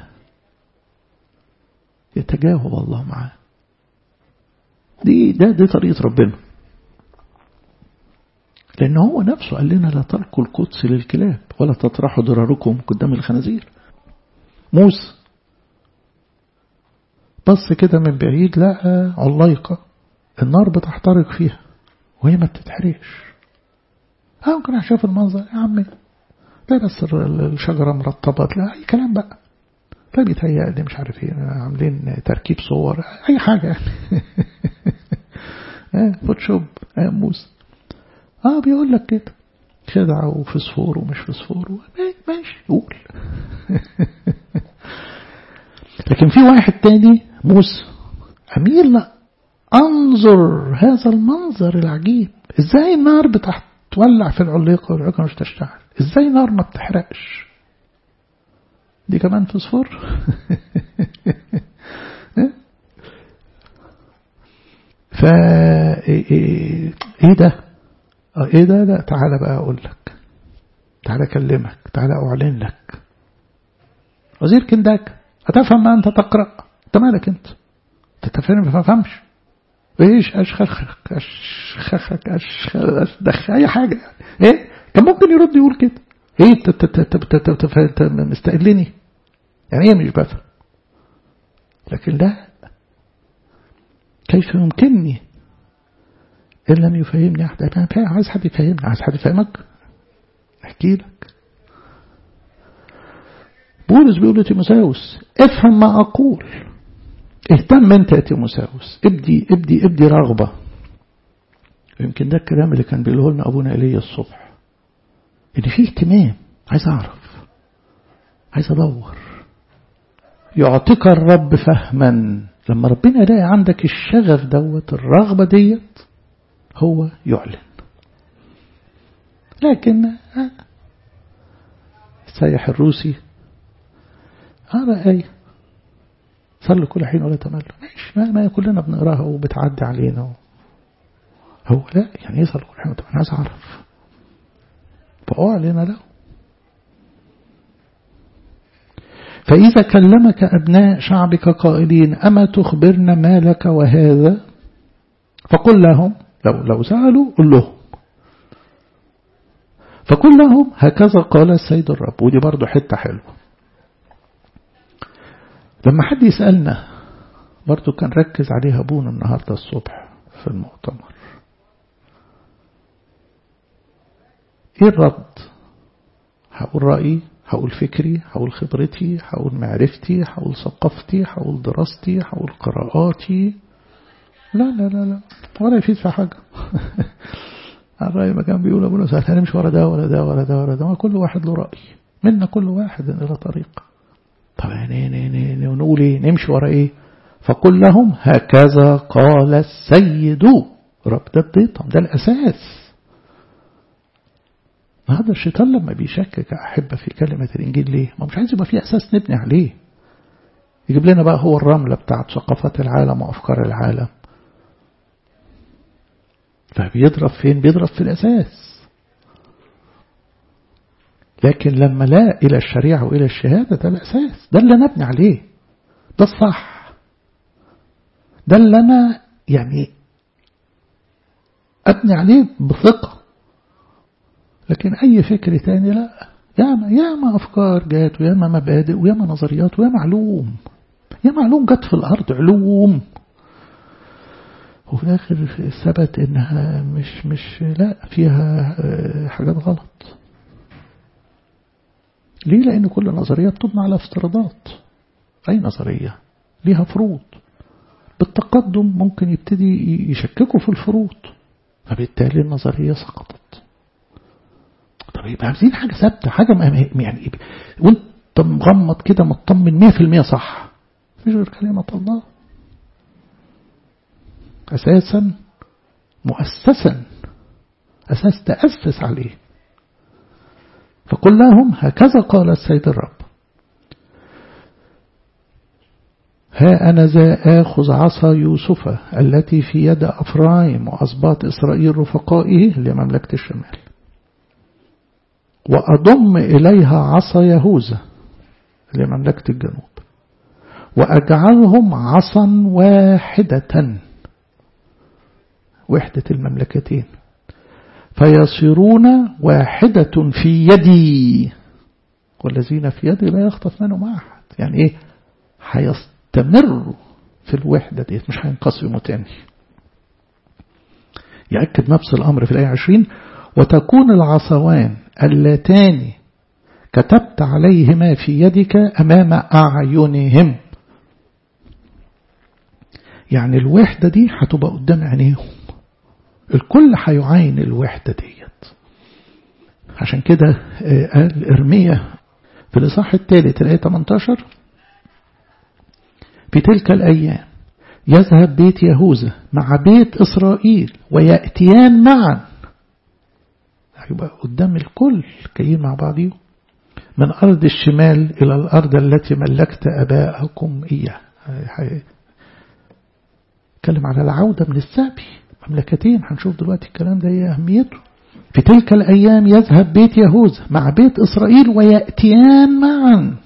يتجاوب الله معاه دي ده دي طريقة ربنا لأن هو نفسه قال لنا لا تلقوا القدس للكلاب ولا تطرحوا ضرركم قدام الخنازير موسى بص كده من بعيد لقى علايقة النار بتحترق فيها وهي ما بتتحرقش اه ممكن اشوف المنظر يا عمي لا بس الشجرة مرطبة لا اي كلام بقى لا بيتهيألي مش عارف ايه عاملين تركيب صور اي حاجة يعني فوتوشوب اه موسى اه بيقول لك كده خدعة وفسفور ومش فسفور ماشي قول لكن في واحد تاني موسى أمير لا أنظر هذا المنظر العجيب إزاي النار بتولع في العليقة والعليقة مش تشتعل إزاي نار ما بتحرقش دي كمان فسفور فا ايه ده ايه ده لا تعالى بقى اقول لك تعالى اكلمك تعالى اعلن لك وزير كنداك هتفهم ما انت تقرا انت مالك انت تتفهم ما تفهمش ايش اشخخك اشخخك اشخخ اي حاجه ايه كان ممكن يرد يقول كده ايه انت مستقلني يعني ايه مش بفهم لكن لا كيف يمكنني إن لم يفهمني أحد أنا فاهم عايز حد يفهمني عايز حد يفهمك أحكي لك بولس بيقول لتيموساوس افهم ما أقول اهتم أنت يا تيموساوس ابدي ابدي ابدي رغبة يمكن ده الكلام اللي كان بيقوله لنا أبونا إيليا الصبح إن في اهتمام عايز أعرف عايز أدور يعطيك الرب فهما لما ربنا يلاقي عندك الشغف دوت الرغبة ديت هو يعلن لكن السيح الروسي هذا أي صلوا كل حين ولا تمل ماشي ما, ما كلنا بنقراها وبتعدي علينا هو لا يعني يصل كل حين وتمل عايز أعرف فأعلن له فإذا كلمك أبناء شعبك قائلين أما تخبرنا ما لك وهذا فقل لهم لو, لو سألوا قل لهم فقل لهم هكذا قال السيد الرب ودي برضو حتة حلوة لما حد يسألنا برضو كان ركز عليها ابونا النهاردة الصبح في المؤتمر ايه الرد هقول رأيي هقول فكري هقول خبرتي هقول معرفتي هقول ثقافتي هقول دراستي هقول قراءاتي لا لا لا لا ولا يفيد في حاجة الرأي ما كان بيقول أبونا سهل هنمشي ورا ده ولا ده ولا ده ولا ده ما كل واحد له رأي منا كل واحد إلى طريق طب نقول ايه نمشي ورا ايه فقل لهم هكذا قال السيد رب ده بديتهم ده الأساس هذا الشيطان لما بيشكك أحبة في كلمة الإنجيل ليه ما مش عايز يبقى فيه أساس نبني عليه يجيب لنا بقى هو الرملة بتاعت ثقافات العالم وأفكار العالم فبيضرب فين بيضرب في الأساس لكن لما لا إلى الشريعة وإلى الشهادة ده الأساس ده اللي نبني عليه ده الصح ده اللي أنا يعني أبني عليه بثقة لكن أي فكر تاني لا ياما ياما أفكار جات وياما مبادئ وياما نظريات وياما علوم ياما علوم جت في الأرض علوم وفي الآخر ثبت إنها مش مش لا فيها حاجات غلط ليه لأن كل نظرية بتبنى على افتراضات أي نظرية ليها فروض بالتقدم ممكن يبتدي يشككوا في الفروض فبالتالي النظرية سقطت طب يبقى عايزين حاجة ثابتة حاجة يعني وانت مغمض كده مطمن 100% صح مفيش غير كلمة الله أساسا مؤسسا أساس تأسس عليه فقل لهم هكذا قال السيد الرب ها أنا ذا آخذ عصا يوسف التي في يد أفرايم وأصباط إسرائيل رفقائه لمملكة الشمال وأضم إليها عصا يهوذا لمملكة الجنوب وأجعلهم عصا واحدة وحدة المملكتين فيصيرون واحدة في يدي والذين في يدي لا يخطف منهم أحد يعني إيه هيستمروا في الوحدة دي مش هينقسموا تاني يأكد نفس الأمر في الآية 20 وتكون العصوان اللتان كتبت عليهما في يدك أمام أعينهم يعني الوحدة دي هتبقى قدام عينيهم الكل هيعاين الوحدة ديت عشان كده قال إرمية في الإصحاح الثالث الآية 18 في تلك الأيام يذهب بيت يهوذا مع بيت إسرائيل ويأتيان معا هيبقى قدام الكل جايين مع بعضهم من أرض الشمال إلى الأرض التي ملكت أباءكم إياه اتكلم على العودة من السبي مملكتين هنشوف دلوقتي الكلام ده ايه أهميته في تلك الأيام يذهب بيت يهوذا مع بيت إسرائيل ويأتيان معا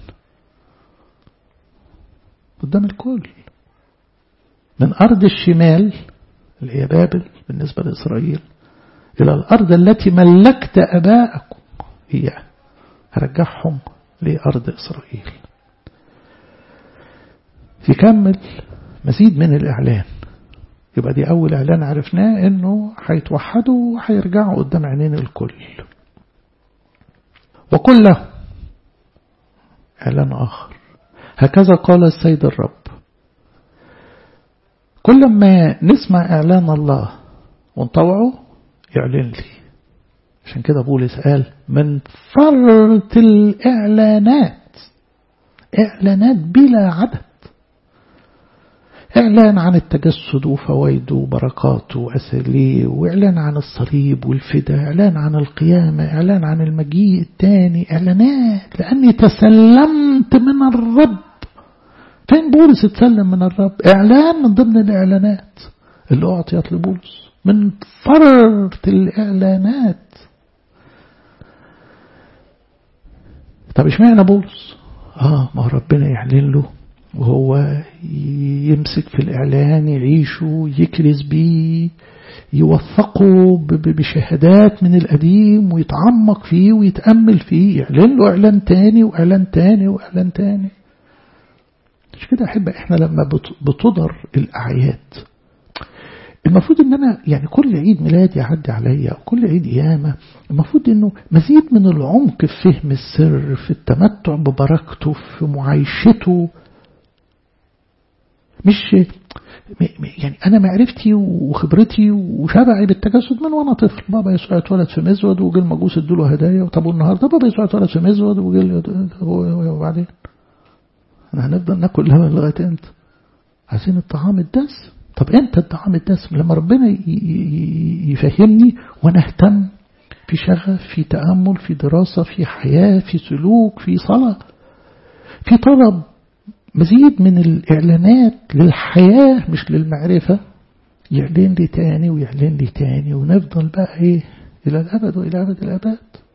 قدام الكل من أرض الشمال اللي هي بابل بالنسبة لإسرائيل إلى الأرض التي ملكت أباءكم هي هرجعهم لأرض إسرائيل يكمل مزيد من الإعلان يبقى دي أول إعلان عرفناه إنه هيتوحدوا وهيرجعوا قدام عينين الكل وقل له إعلان آخر هكذا قال السيد الرب كل ما نسمع إعلان الله ونطوعه يعلن لي عشان كده بولس قال من فرط الإعلانات إعلانات بلا عدد إعلان عن التجسد وفوائده وبركاته وأساليه وإعلان عن الصليب والفداء إعلان عن القيامة إعلان عن المجيء الثاني إعلانات لأني تسلمت من الرب فين بولس اتسلم من الرب إعلان من ضمن الإعلانات اللي أعطيت لبولس من فرط الإعلانات طب اشمعنى بولس آه ما ربنا يعلن له وهو يمسك في الإعلان يعيشه يكرز بيه يوثقه بشهادات من القديم ويتعمق فيه ويتأمل فيه يعلن له إعلان تاني وإعلان تاني وإعلان تاني مش كده أحب إحنا لما بتضر الأعياد المفروض ان انا يعني كل عيد ميلاد يعدي عليا وكل عيد قيامة المفروض انه مزيد من العمق في فهم السر في التمتع ببركته في معايشته مش يعني انا معرفتي وخبرتي وشبعي بالتجسد من وانا طفل بابا يسوع اتولد في مزود وجه المجوس ادوا هدايا طب والنهارده بابا يسوع اتولد في مزود وجه وبعدين احنا هنفضل ناكل لبن لغايه امتى عايزين الطعام الدسم طب امتى الطعام الدسم لما ربنا يفهمني وانا اهتم في شغف في تأمل في دراسة في حياة في سلوك في صلاة في طلب مزيد من الإعلانات للحياة مش للمعرفة يعلن لي تاني ويعلن لي تاني ونفضل بقى ايه إلى الأبد وإلى أبد الأبد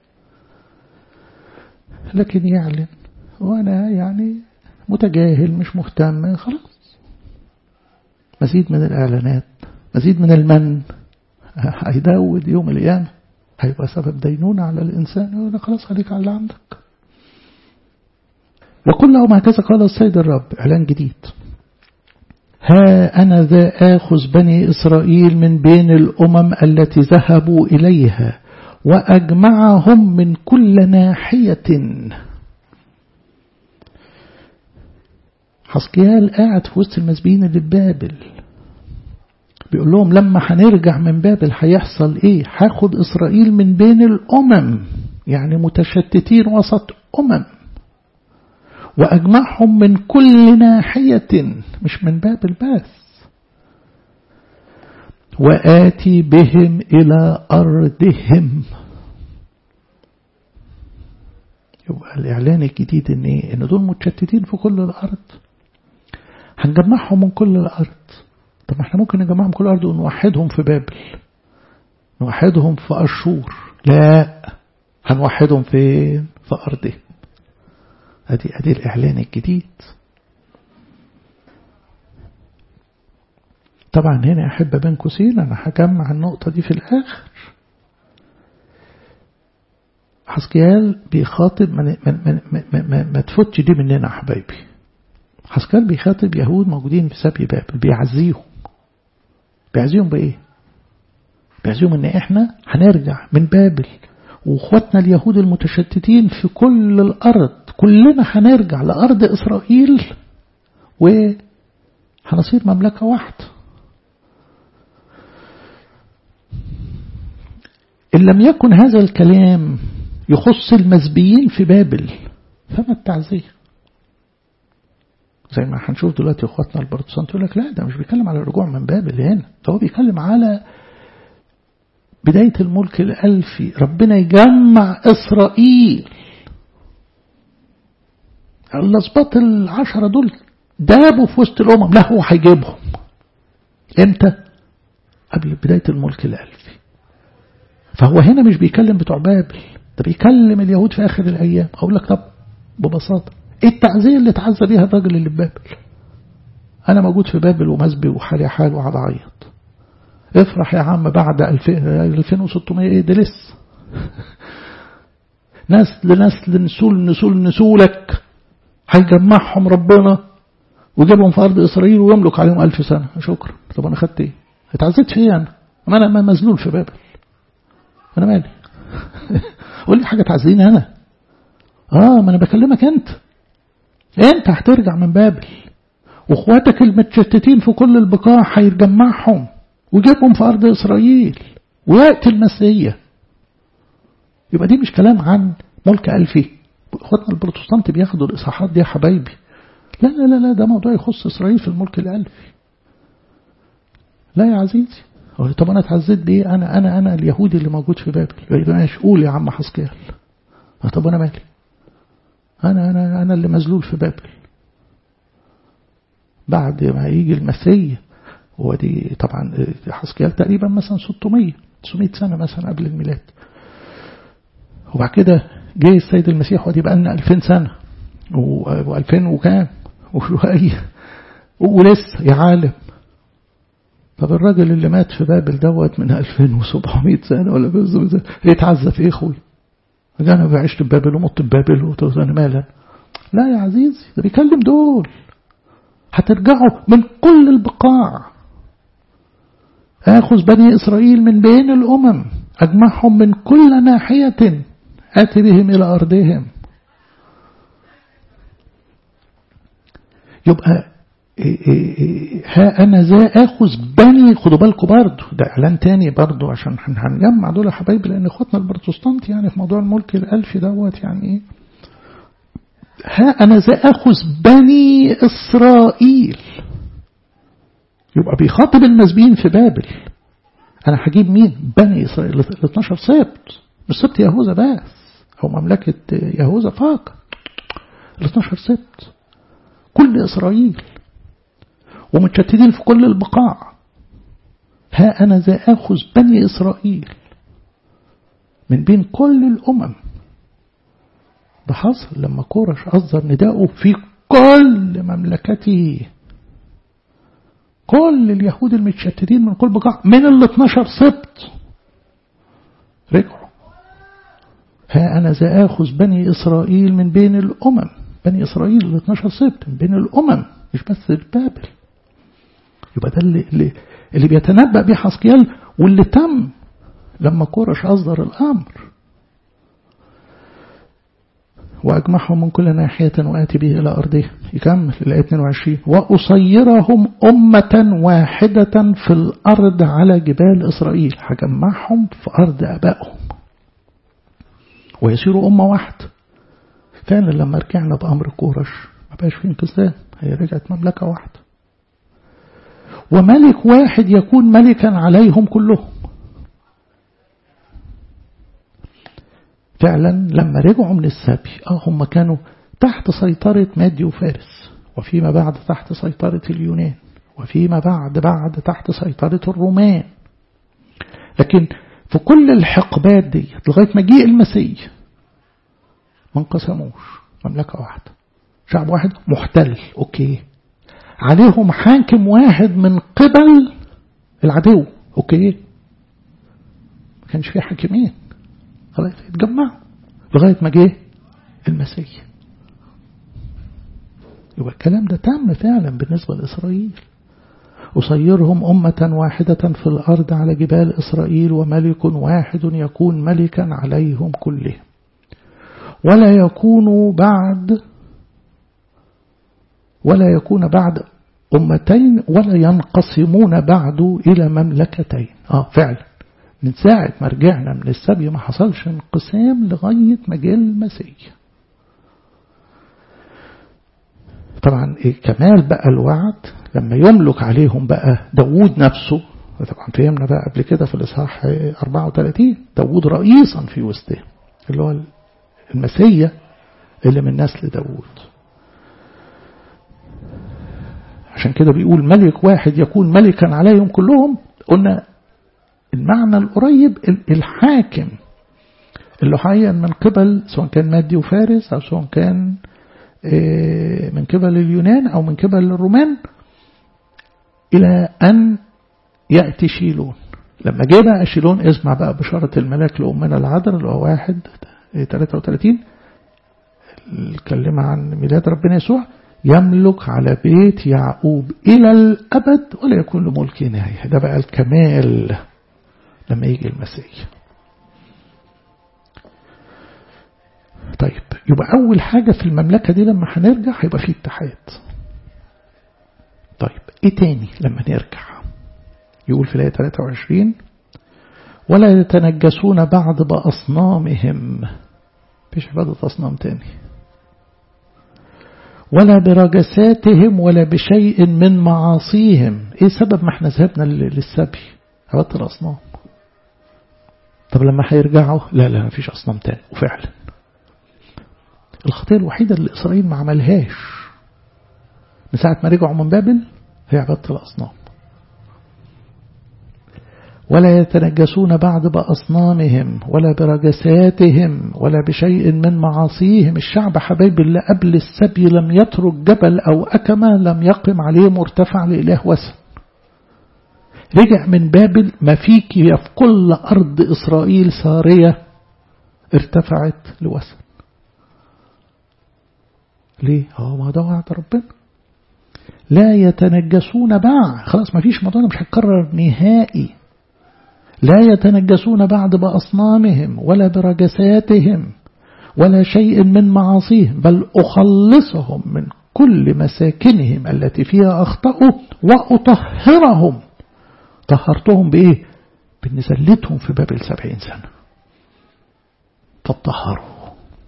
لكن يعلن وأنا يعني متجاهل مش مهتم خلاص مزيد من الإعلانات مزيد من المن هيدود يوم القيامة هيبقى سبب دينونة على الإنسان يقول خلاص خليك على اللي عندك وكلهم هكذا قال السيد الرب إعلان جديد ها أنا ذا آخذ بني إسرائيل من بين الأمم التي ذهبوا إليها وأجمعهم من كل ناحية حسكيال قاعد في وسط المسبيين اللي في بابل بيقول لهم لما هنرجع من بابل هيحصل ايه هاخد اسرائيل من بين الامم يعني متشتتين وسط امم واجمعهم من كل ناحية مش من بابل بس وآتي بهم إلى أرضهم يبقى الإعلان الجديد إن إيه؟ إن دول متشتتين في كل الأرض هنجمعهم من كل الأرض طب احنا ممكن نجمعهم من كل الأرض ونوحدهم في بابل نوحدهم في أشور لا هنوحدهم فين في أرضهم أدي أدي الإعلان الجديد طبعا هنا أحب بين قوسين أنا هجمع النقطة دي في الآخر حسكيال بيخاطب ما, ما, ما, ما, ما, ما تفوتش دي مننا يا حبايبي حسكيال بيخاطب يهود موجودين في سبي بابل بيعزيهم بيعزيهم بإيه؟ بيعزيهم إن إحنا هنرجع من بابل وإخواتنا اليهود المتشتتين في كل الأرض كلنا هنرجع لأرض إسرائيل وهنصير مملكة واحدة إن لم يكن هذا الكلام يخص المزبيين في بابل فما التعزية زي ما هنشوف دلوقتي اخواتنا البروتستانت يقول لك لا ده مش بيتكلم على الرجوع من بابل هنا ده هو بيتكلم على بداية الملك الألفي ربنا يجمع إسرائيل الأسباط العشرة دول دابوا في وسط الأمم لا هو هيجيبهم امتى قبل بداية الملك الألفي فهو هنا مش بيكلم بتوع بابل ده بيكلم اليهود في آخر الأيام أقول لك طب ببساطة ايه التعزية اللي اتعزى بيها الراجل اللي في بابل أنا موجود في بابل ومسبي وحالي حال وعلى عيط افرح يا عم بعد 2600 ايه ده لسه نسل نسل نسول نسول نسولك هيجمعهم ربنا ويجيبهم في أرض إسرائيل ويملك عليهم ألف سنة شكرا طب أنا خدت إيه اتعزيت في إيه أنا ما أنا مزلول في بابل أنا مالي قول لي حاجة تعزيني أنا آه ما أنا بكلمك أنت أنت هترجع من بابل واخواتك المتشتتين في كل البقاع هيجمعهم ويجيبهم في أرض إسرائيل ويأتي المسيح يبقى دي مش كلام عن ملك ألفي اخواتنا البروتستانت بياخدوا الإصحاحات دي يا حبايبي لا لا لا لا ده موضوع يخص إسرائيل في الملك الألفي لا يا عزيزي طب أنا اتعزيت بإيه أنا أنا أنا اليهودي اللي موجود في بابل يبقى ماشي قول يا عم حسكيال طب أنا مالي أنا أنا أنا اللي مذلول في بابل بعد ما يجي المسيح ودي طبعا حسكيال تقريبا مثلا 600 900 سنة مثلا قبل الميلاد وبعد كده جه السيد المسيح ودي بقى لنا 2000 سنة و2000 وكام وشوية ولسه يا عالم طب الراجل اللي مات في بابل دوت من 2700 سنة ولا بزم سنة يتعذب ايه اخوي انا عشت في بابل ومت في بابل وتقول انا مالا لا يا عزيزي ده بيكلم دول هترجعوا من كل البقاع آخذ بني إسرائيل من بين الأمم أجمعهم من كل ناحية آتي بهم إلى أرضهم يبقى ها أنا ذا أخذ بني خدوا بالكم برضه ده إعلان تاني برضه عشان هنجمع دول يا حبايبي لأن إخواتنا البروتستانت يعني في موضوع الملك الألفي دوت يعني إيه ها أنا ذا أخذ بني إسرائيل يبقى بيخاطب المسبيين في بابل أنا هجيب مين بني إسرائيل ال 12 سبت مش سبت يهوذا بس أو مملكة يهوذا فقط ال 12 سبت كل إسرائيل ومتشتتين في كل البقاع ها أنا ذا أخذ بني إسرائيل من بين كل الأمم ده حصل لما كورش أصدر نداءه في كل مملكته كل اليهود المتشتتين من كل بقاع من ال 12 سبت رجعوا ها أنا ذا آخذ بني إسرائيل من بين الأمم بني إسرائيل ال 12 سبت من بين الأمم مش بس بابل يبقى ده اللي, اللي, اللي بيتنبأ به حسقيال واللي تم لما كورش أصدر الأمر وأجمعهم من كل ناحية وآتي به إلى أرضه يكمل الآية 22 وأصيرهم أمة واحدة في الأرض على جبال إسرائيل هجمعهم في أرض أبائهم ويصيروا أمة واحدة فعلا لما رجعنا بأمر كورش ما بقاش في انقسام هي رجعت مملكة واحدة وملك واحد يكون ملكا عليهم كلهم فعلا لما رجعوا من السبي اه هم كانوا تحت سيطرة مادي وفارس وفيما بعد تحت سيطرة اليونان وفيما بعد بعد تحت سيطرة الرومان لكن في كل الحقبات دي لغاية مجيء المسيح ما انقسموش مملكة واحدة شعب واحد محتل اوكي عليهم حاكم واحد من قبل العدو اوكي ما كانش فيه حاكمين خلاص اتجمعوا لغاية ما جه المسيح يبقى الكلام ده تم فعلا بالنسبة لإسرائيل أصيرهم أمة واحدة في الأرض على جبال إسرائيل وملك واحد يكون ملكا عليهم كلهم ولا يكون بعد ولا يكون بعد أمتين ولا ينقسمون بعد إلى مملكتين آه فعلا من ساعة ما رجعنا من السبي ما حصلش انقسام لغاية ما جه المسيح طبعا إيه كمال بقى الوعد لما يملك عليهم بقى داوود نفسه طبعا فهمنا بقى قبل كده في الإصحاح 34 داوود رئيسا في وسطهم اللي هو المسيا اللي من نسل داوود عشان كده بيقول ملك واحد يكون ملكا عليهم كلهم قلنا المعنى القريب الحاكم اللي حيا من قبل سواء كان مادي وفارس أو سواء كان من قبل اليونان أو من قبل الرومان إلى أن يأتي شيلون لما جه بقى شيلون اسمع بقى بشارة الملاك لأمنا العذراء اللي هو واحد 33 الكلمة عن ميلاد ربنا يسوع يملك على بيت يعقوب إلى الأبد ولا يكون لملك نهاية ده بقى الكمال لما يجي المسيح طيب يبقى أول حاجة في المملكة دي لما هنرجع هيبقى فيه اتحاد طيب ايه تاني لما نرجع يقول في الآية 23 ولا يتنجسون بعد بأصنامهم فيش عبادة أصنام تاني ولا برجساتهم ولا بشيء من معاصيهم ايه سبب ما احنا ذهبنا للسبي عبادة الأصنام طب لما هيرجعوا لا لا مفيش أصنام تاني وفعلا الخطية الوحيدة اللي إسرائيل ما عملهاش من ساعة ما رجعوا من بابل هي عبادة الأصنام ولا يتنجسون بعد بأصنامهم ولا برجساتهم ولا بشيء من معاصيهم الشعب حبايب اللي قبل السبي لم يترك جبل أو أكمة لم يقم عليه مرتفع لإله وثن رجع من بابل ما فيك في كل أرض إسرائيل سارية ارتفعت لوثن ليه؟ اه ما ده وعد ربنا لا يتنجسون بعد خلاص ما فيش موضوع مش هتكرر نهائي لا يتنجسون بعد بأصنامهم ولا برجساتهم ولا شيء من معاصيهم بل أخلصهم من كل مساكنهم التي فيها أخطأوا وأطهرهم طهرتهم بإيه؟ بإن زلتهم في بابل سبعين سنة فطهروا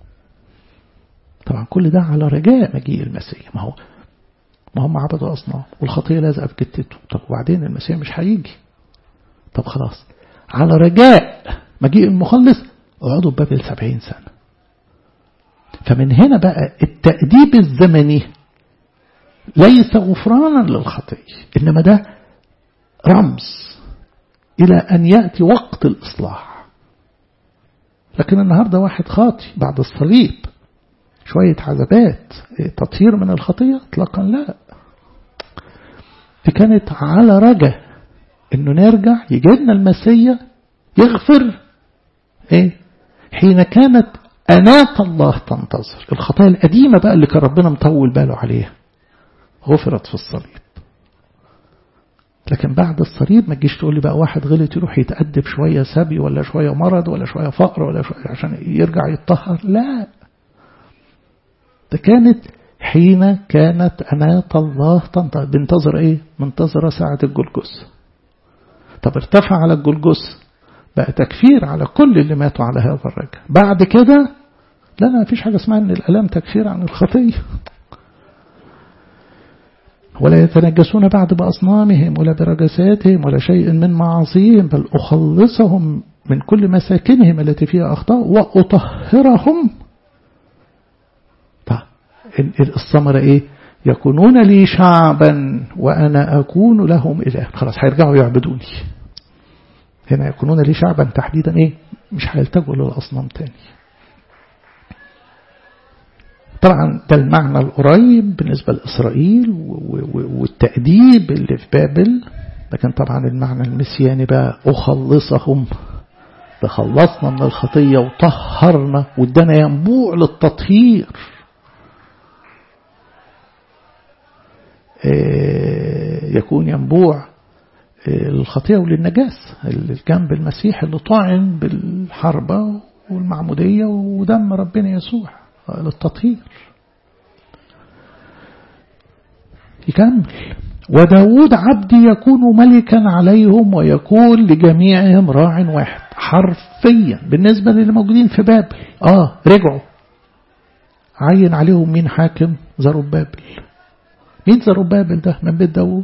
طبعا كل ده على رجاء مجيء المسيح ما هو ما هم عبدوا أصنام والخطية لازقة في جتته طب وبعدين المسيح مش هيجي طب خلاص على رجاء مجيء المخلص اقعدوا ببابل سبعين سنة فمن هنا بقى التأديب الزمني ليس غفرانا للخطية إنما ده رمز إلى أن يأتي وقت الإصلاح لكن النهاردة واحد خاطي بعد الصليب شوية عذابات تطهير من الخطية اطلاقا لا دي كانت على رجا انه نرجع يجي لنا المسيا يغفر ايه حين كانت أناة الله تنتظر الخطايا القديمة بقى اللي كان ربنا مطول باله عليها غفرت في الصليب لكن بعد الصليب ما تجيش تقول لي بقى واحد غلط يروح يتأدب شوية سبي ولا شوية مرض ولا شوية فقر ولا شوية عشان يرجع يتطهر لا ده كانت حين كانت أناة الله تنتظر بنتظر ايه منتظرة ساعة الجلجس طب ارتفع على الجلجس بقى تكفير على كل اللي ماتوا على هذا الرجل بعد كده لا لا مفيش حاجة اسمها ان الألم تكفير عن الخطية ولا يتنجسون بعد بأصنامهم ولا برجساتهم ولا شيء من معاصيهم بل أخلصهم من كل مساكنهم التي فيها أخطاء وأطهرهم طيب الثمرة إيه يكونون لي شعبا وأنا أكون لهم إله خلاص هيرجعوا يعبدوني هنا يكونون لي شعبا تحديدا إيه مش هيلتجوا للأصنام تاني طبعا ده المعنى القريب بالنسبة لإسرائيل والتأديب اللي في بابل لكن طبعا المعنى المسياني بقى أخلصهم تخلصنا من الخطية وطهرنا وادانا ينبوع للتطهير يكون ينبوع للخطية وللنجاس الجنب المسيح اللي طعن بالحربة والمعمودية ودم ربنا يسوع للتطهير يكمل وداود عبدي يكون ملكا عليهم ويكون لجميعهم راع واحد حرفيا بالنسبة للي موجودين في بابل اه رجعوا عين عليهم مين حاكم زربابل مين زربابل ده من بيت داود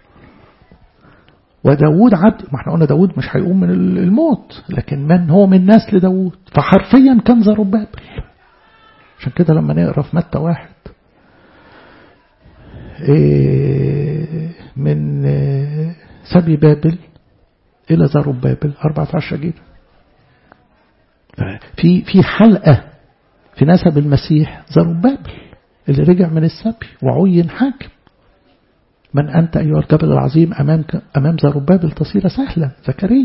وداود عبد ما احنا قلنا داود مش هيقوم من الموت لكن من هو من نسل داود فحرفيا كان زربابل عشان كده لما نقرا في متى واحد إيه من إيه سبي بابل إلى زربابل 14 جيل في في حلقة في نسب المسيح زربابل اللي رجع من السبي وعين حاكم من أنت أيها الجبل العظيم أمامك أمام زربابل تصير سهلا زكريا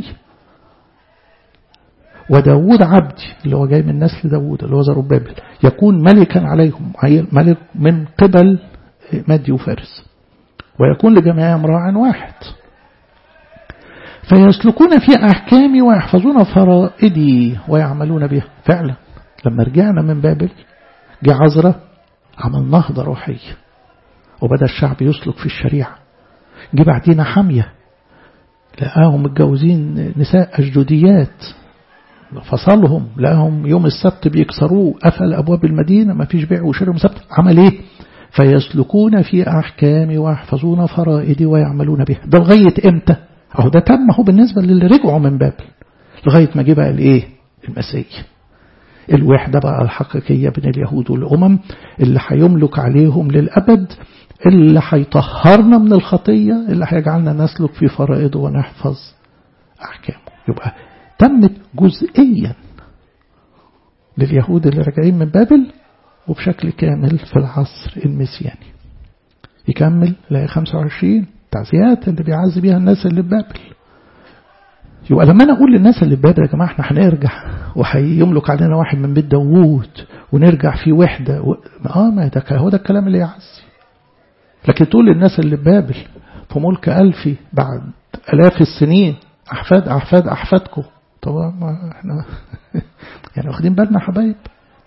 وداود عبدي اللي هو جاي من نسل داود اللي هو زربابل يكون ملكا عليهم ملك من قبل مادي وفارس ويكون لجميعهم راع واحد فيسلكون في أحكامي ويحفظون فرائدي ويعملون بها فعلا لما رجعنا من بابل جه عزرة عمل نهضة روحية وبدأ الشعب يسلك في الشريعة جه بعدين حمية لقاهم متجوزين نساء أجدوديات فصلهم لقاهم يوم السبت بيكسروه قفل أبواب المدينة ما فيش بيع وشراء يوم السبت عمل إيه فيسلكون في أحكامي ويحفظون فرائدي ويعملون بها ده لغاية إمتى أهو ده تم هو بالنسبة للي رجعوا من بابل لغاية ما جه بقى الإيه المسيح الوحدة بقى الحقيقية بين اليهود والأمم اللي هيملك عليهم للأبد اللي هيطهرنا من الخطية اللي هيجعلنا نسلك في فرائضه ونحفظ أحكامه يبقى تمت جزئيا لليهود اللي راجعين من بابل وبشكل كامل في العصر المسياني يكمل لاقي 25 تعزيات اللي بيعزي بيها الناس اللي في بابل يبقى لما انا اقول للناس اللي في بابل يا جماعه احنا هنرجع وهيملك علينا واحد من بيت داوود ونرجع في وحده و... اه ما ده هو ده الكلام اللي يعزي لكن تقول للناس اللي في بابل في ملك ألفي بعد آلاف السنين أحفاد أحفاد أحفادكم طبعا ما احنا يعني واخدين بالنا حبايب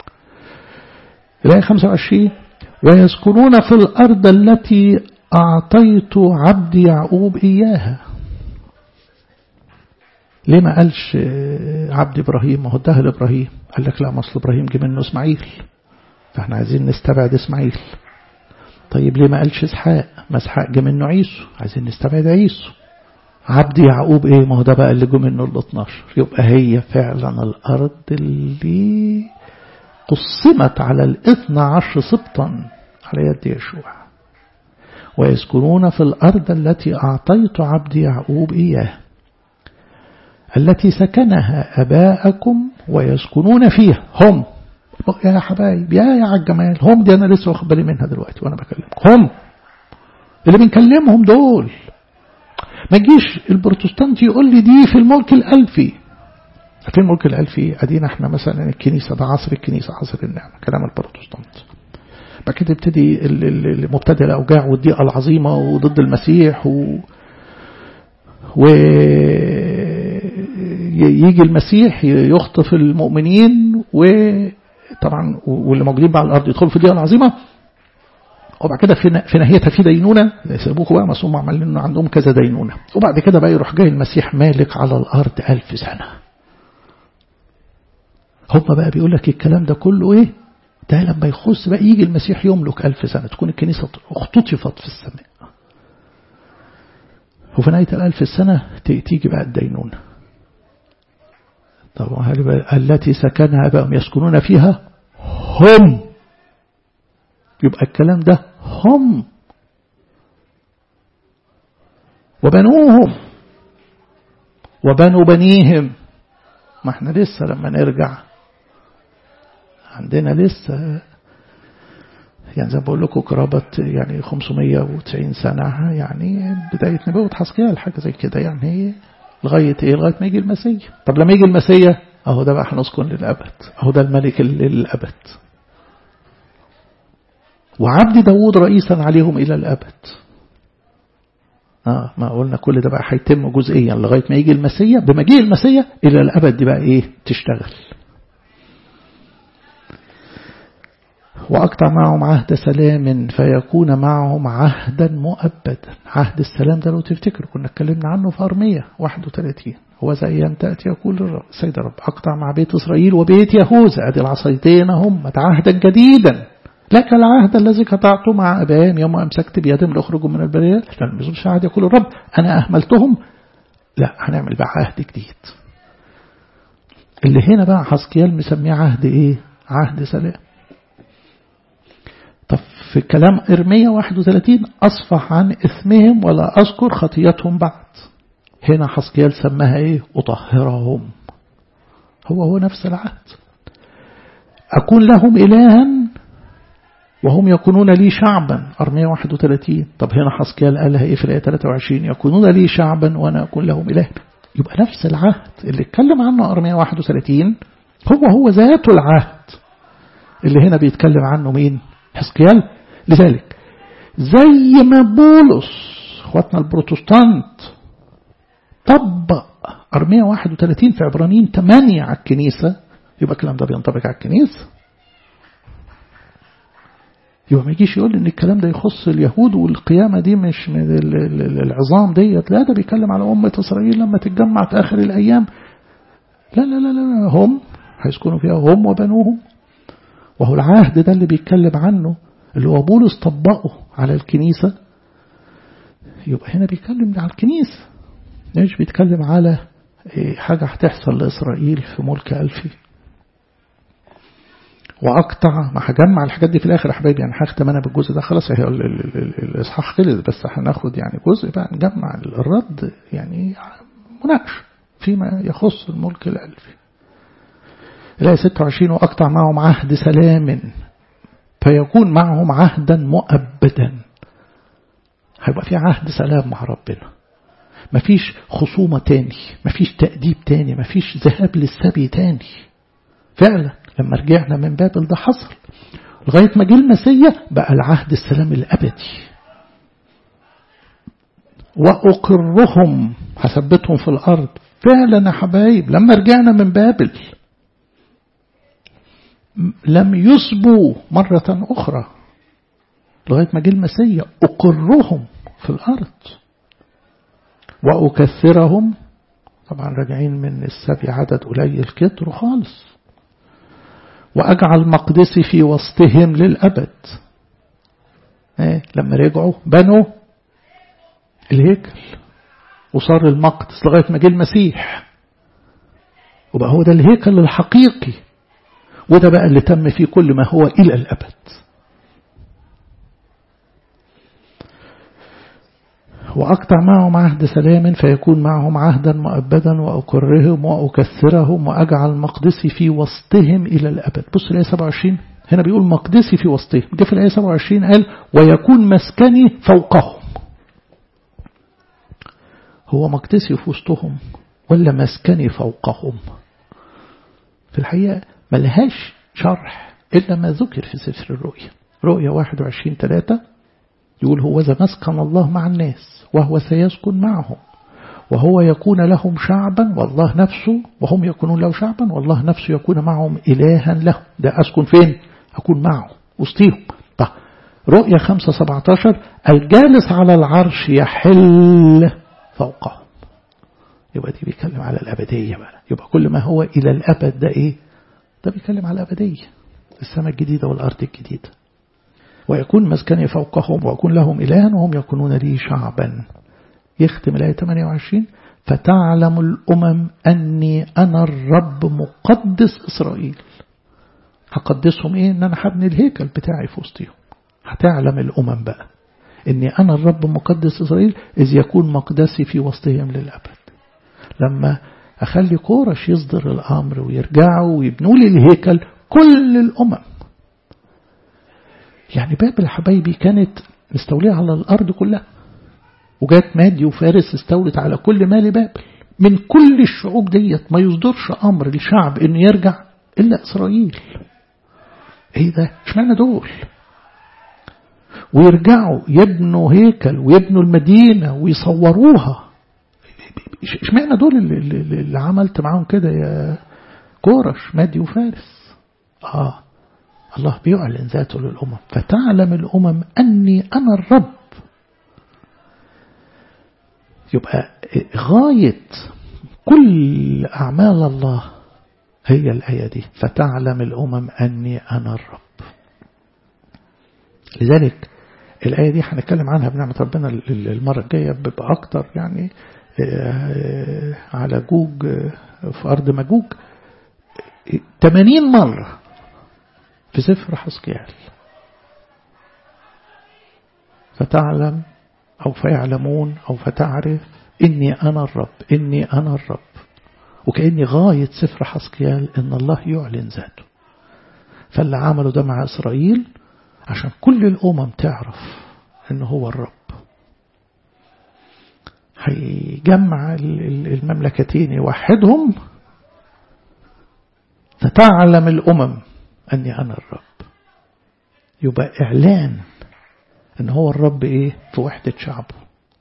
الآية 25 ويسكنون في الأرض التي أعطيت عبد يعقوب إياها ليه ما قالش عبد إبراهيم ما هو اداها لإبراهيم قال لك لا مصل إبراهيم جه منه إسماعيل فاحنا عايزين نستبعد إسماعيل طيب ليه ما قالش إسحاق ما إسحاق جه منه عيسو عايزين نستبعد عيسو عبد يعقوب ايه ما هو ده بقى اللي جه منه ال 12 يبقى هي فعلا الارض اللي قسمت على الاثنى عشر سبطا على يد يشوع ويسكنون في الارض التي اعطيت عبد يعقوب اياه التي سكنها اباءكم ويسكنون فيها هم يا حبايب يا يا عالجمال هم دي انا لسه واخد بالي منها دلوقتي وانا بكلمكم هم اللي بنكلمهم دول ما يجيش البروتستانت يقول لي دي في الملك الألفي في الملك الألفي أدينا احنا مثلا الكنيسة ده عصر الكنيسة عصر النعمة كلام البروتستانت بعد كده تبتدي المبتدئ الأوجاع والضيقة العظيمة وضد المسيح و و يجي المسيح يخطف المؤمنين وطبعا واللي موجودين بقى على الأرض يدخلوا في الضيقة العظيمة وبعد كده في نهايتها في دينونة سيبوكوا بقى مصوم عمالين عندهم كذا دينونة وبعد كده بقى يروح جاي المسيح مالك على الأرض ألف سنة هم بقى بيقول لك الكلام ده كله إيه ده لما يخص بقى يجي المسيح يملك ألف سنة تكون الكنيسة اختطفت في السماء وفي نهاية الألف السنة تيجي بقى الدينونة طبعا التي سكنها بقى يسكنون فيها هم يبقى الكلام ده هم وبنوهم وبنوا بنيهم ما احنا لسه لما نرجع عندنا لسه يعني زي ما بقول لكم قرابة يعني 590 سنة يعني بداية نبوة حسقيال حاجة زي كده يعني لغاية ايه لغاية ما يجي المسيح طب لما يجي المسيح اهو ده بقى هنسكن للأبد اهو ده الملك للأبد وعبد داود رئيسا عليهم إلى الأبد آه ما قلنا كل ده بقى هيتم جزئيا لغاية ما يجي المسيا بمجيء المسيا إلى الأبد دي بقى إيه تشتغل وأقطع معهم عهد سلام فيكون معهم عهدا مؤبدا عهد السلام ده لو تفتكروا كنا اتكلمنا عنه في أرمية 31 هو زي أيام تأتي يقول الرب سيد الرب أقطع مع بيت إسرائيل وبيت يهوذا أدي العصايتين هم عهدا جديدا لك العهد الذي قطعته مع أبائهم يوم أمسكت بيدهم لأخرجوا من البرية لأن بيزولش عهد يقول الرب أنا أهملتهم لا هنعمل بقى عهد جديد اللي هنا بقى حسكيال مسميه عهد إيه عهد سلام طب في كلام إرمية 31 أصفح عن إثمهم ولا أذكر خطيتهم بعد هنا حسكيال سماها إيه أطهرهم هو هو نفس العهد أكون لهم إلها وهم يكونون لي شعبا أرمية 31 طب هنا حسكيال قالها إيه في الآية 23 يكونون لي شعبا وأنا أكون لهم إله يبقى نفس العهد اللي اتكلم عنه أرمية 31 هو هو ذاته العهد اللي هنا بيتكلم عنه مين حسكيال لذلك زي ما بولس اخواتنا البروتستانت طبق أرمية 31 في عبرانيين 8 على الكنيسة يبقى الكلام ده بينطبق على الكنيسة يبقى ما يجيش يقول ان الكلام ده يخص اليهود والقيامة دي مش من العظام ديت لا ده بيتكلم على أمة إسرائيل لما تتجمع في آخر الأيام لا لا لا لا هم هيسكنوا فيها هم وبنوهم وهو العهد ده اللي بيتكلم عنه اللي هو بولس طبقه على الكنيسة يبقى هنا بيتكلم على الكنيسة مش بيتكلم على حاجة هتحصل لإسرائيل في ملك ألفي وأقطع ما هجمع الحاجات دي في الآخر يا حبايبي يعني هختم أنا بالجزء ده خلاص هي الإصحاح خلص بس هناخد يعني جزء بقى نجمع الرد يعني مناقشة فيما يخص الملك الألفي الآية 26 وأقطع معهم عهد سلام فيكون معهم عهدا مؤبدا هيبقى في عهد سلام مع ربنا مفيش خصومة تاني مفيش تأديب تاني مفيش ذهاب للسبي تاني فعلا لما رجعنا من بابل ده حصل لغاية ما جه المسيح بقى العهد السلام الأبدي وأقرهم هثبتهم في الأرض فعلا يا حبايب لما رجعنا من بابل لم يسبوا مرة أخرى لغاية ما جه المسيح أقرهم في الأرض وأكثرهم طبعا راجعين من السبي عدد قليل كتر خالص وأجعل مقدسي في وسطهم للأبد إيه؟ لما رجعوا بنوا الهيكل وصار المقدس لغاية ما جه المسيح وبقى هو ده الهيكل الحقيقي وده بقى اللي تم فيه كل ما هو إلى الأبد وأقطع معهم عهد سلام فيكون معهم عهدا مؤبدا وأقرهم وأكثرهم وأجعل مقدسي في وسطهم إلى الأبد بص الآية 27 هنا بيقول مقدسي في وسطهم جه في الآية 27 قال ويكون مسكني فوقهم هو مقدسي في وسطهم ولا مسكني فوقهم في الحقيقة ملهاش شرح إلا ما ذكر في سفر الرؤيا رؤيا 21 3 يقول هو ذا مسكن الله مع الناس وهو سيسكن معهم وهو يكون لهم شعبا والله نفسه وهم يكونون له شعبا والله نفسه يكون معهم إلها له ده أسكن فين أكون معه وسطيهم طيب رؤيا 5 17 الجالس على العرش يحل فوقهم يبقى دي بيتكلم على الأبدية بقى يبقى كل ما هو إلى الأبد ده إيه ده بيتكلم على الأبدية السماء الجديدة والأرض الجديدة ويكون مسكني فوقهم وأكون لهم إلها وهم يكونون لي شعبا يختم الآية 28 فتعلم الأمم أني أنا الرب مقدس إسرائيل هقدسهم إيه إن أنا هبني الهيكل بتاعي في وسطهم هتعلم الأمم بقى إني أنا الرب مقدس إسرائيل إذ يكون مقدسي في وسطهم للأبد لما أخلي كورش يصدر الأمر ويرجعوا ويبنوا لي الهيكل كل الأمم يعني بابل حبايبي كانت مستولية على الأرض كلها وجات مادي وفارس استولت على كل مال بابل من كل الشعوب ديت ما يصدرش أمر للشعب إنه يرجع إلا إسرائيل إيه ده اشمعنى دول ويرجعوا يبنوا هيكل ويبنوا المدينة ويصوروها اشمعنى دول اللي, اللي عملت معاهم كده يا كورش مادي وفارس آه الله بيعلن ذاته للأمم فتعلم الأمم أني أنا الرب يبقى غاية كل أعمال الله هي الآية دي فتعلم الأمم أني أنا الرب لذلك الآية دي هنتكلم عنها بنعمة ربنا المرة الجاية بيبقى أكتر يعني على جوج في أرض مجوج 80 مرة في سفر حسكيال فتعلم أو فيعلمون أو فتعرف إني أنا الرب إني أنا الرب وكأني غاية سفر حسكيال إن الله يعلن ذاته فاللي عمله ده مع إسرائيل عشان كل الأمم تعرف إن هو الرب هيجمع المملكتين يوحدهم فتعلم الأمم أني أنا الرب يبقى إعلان أن هو الرب إيه في وحدة شعبه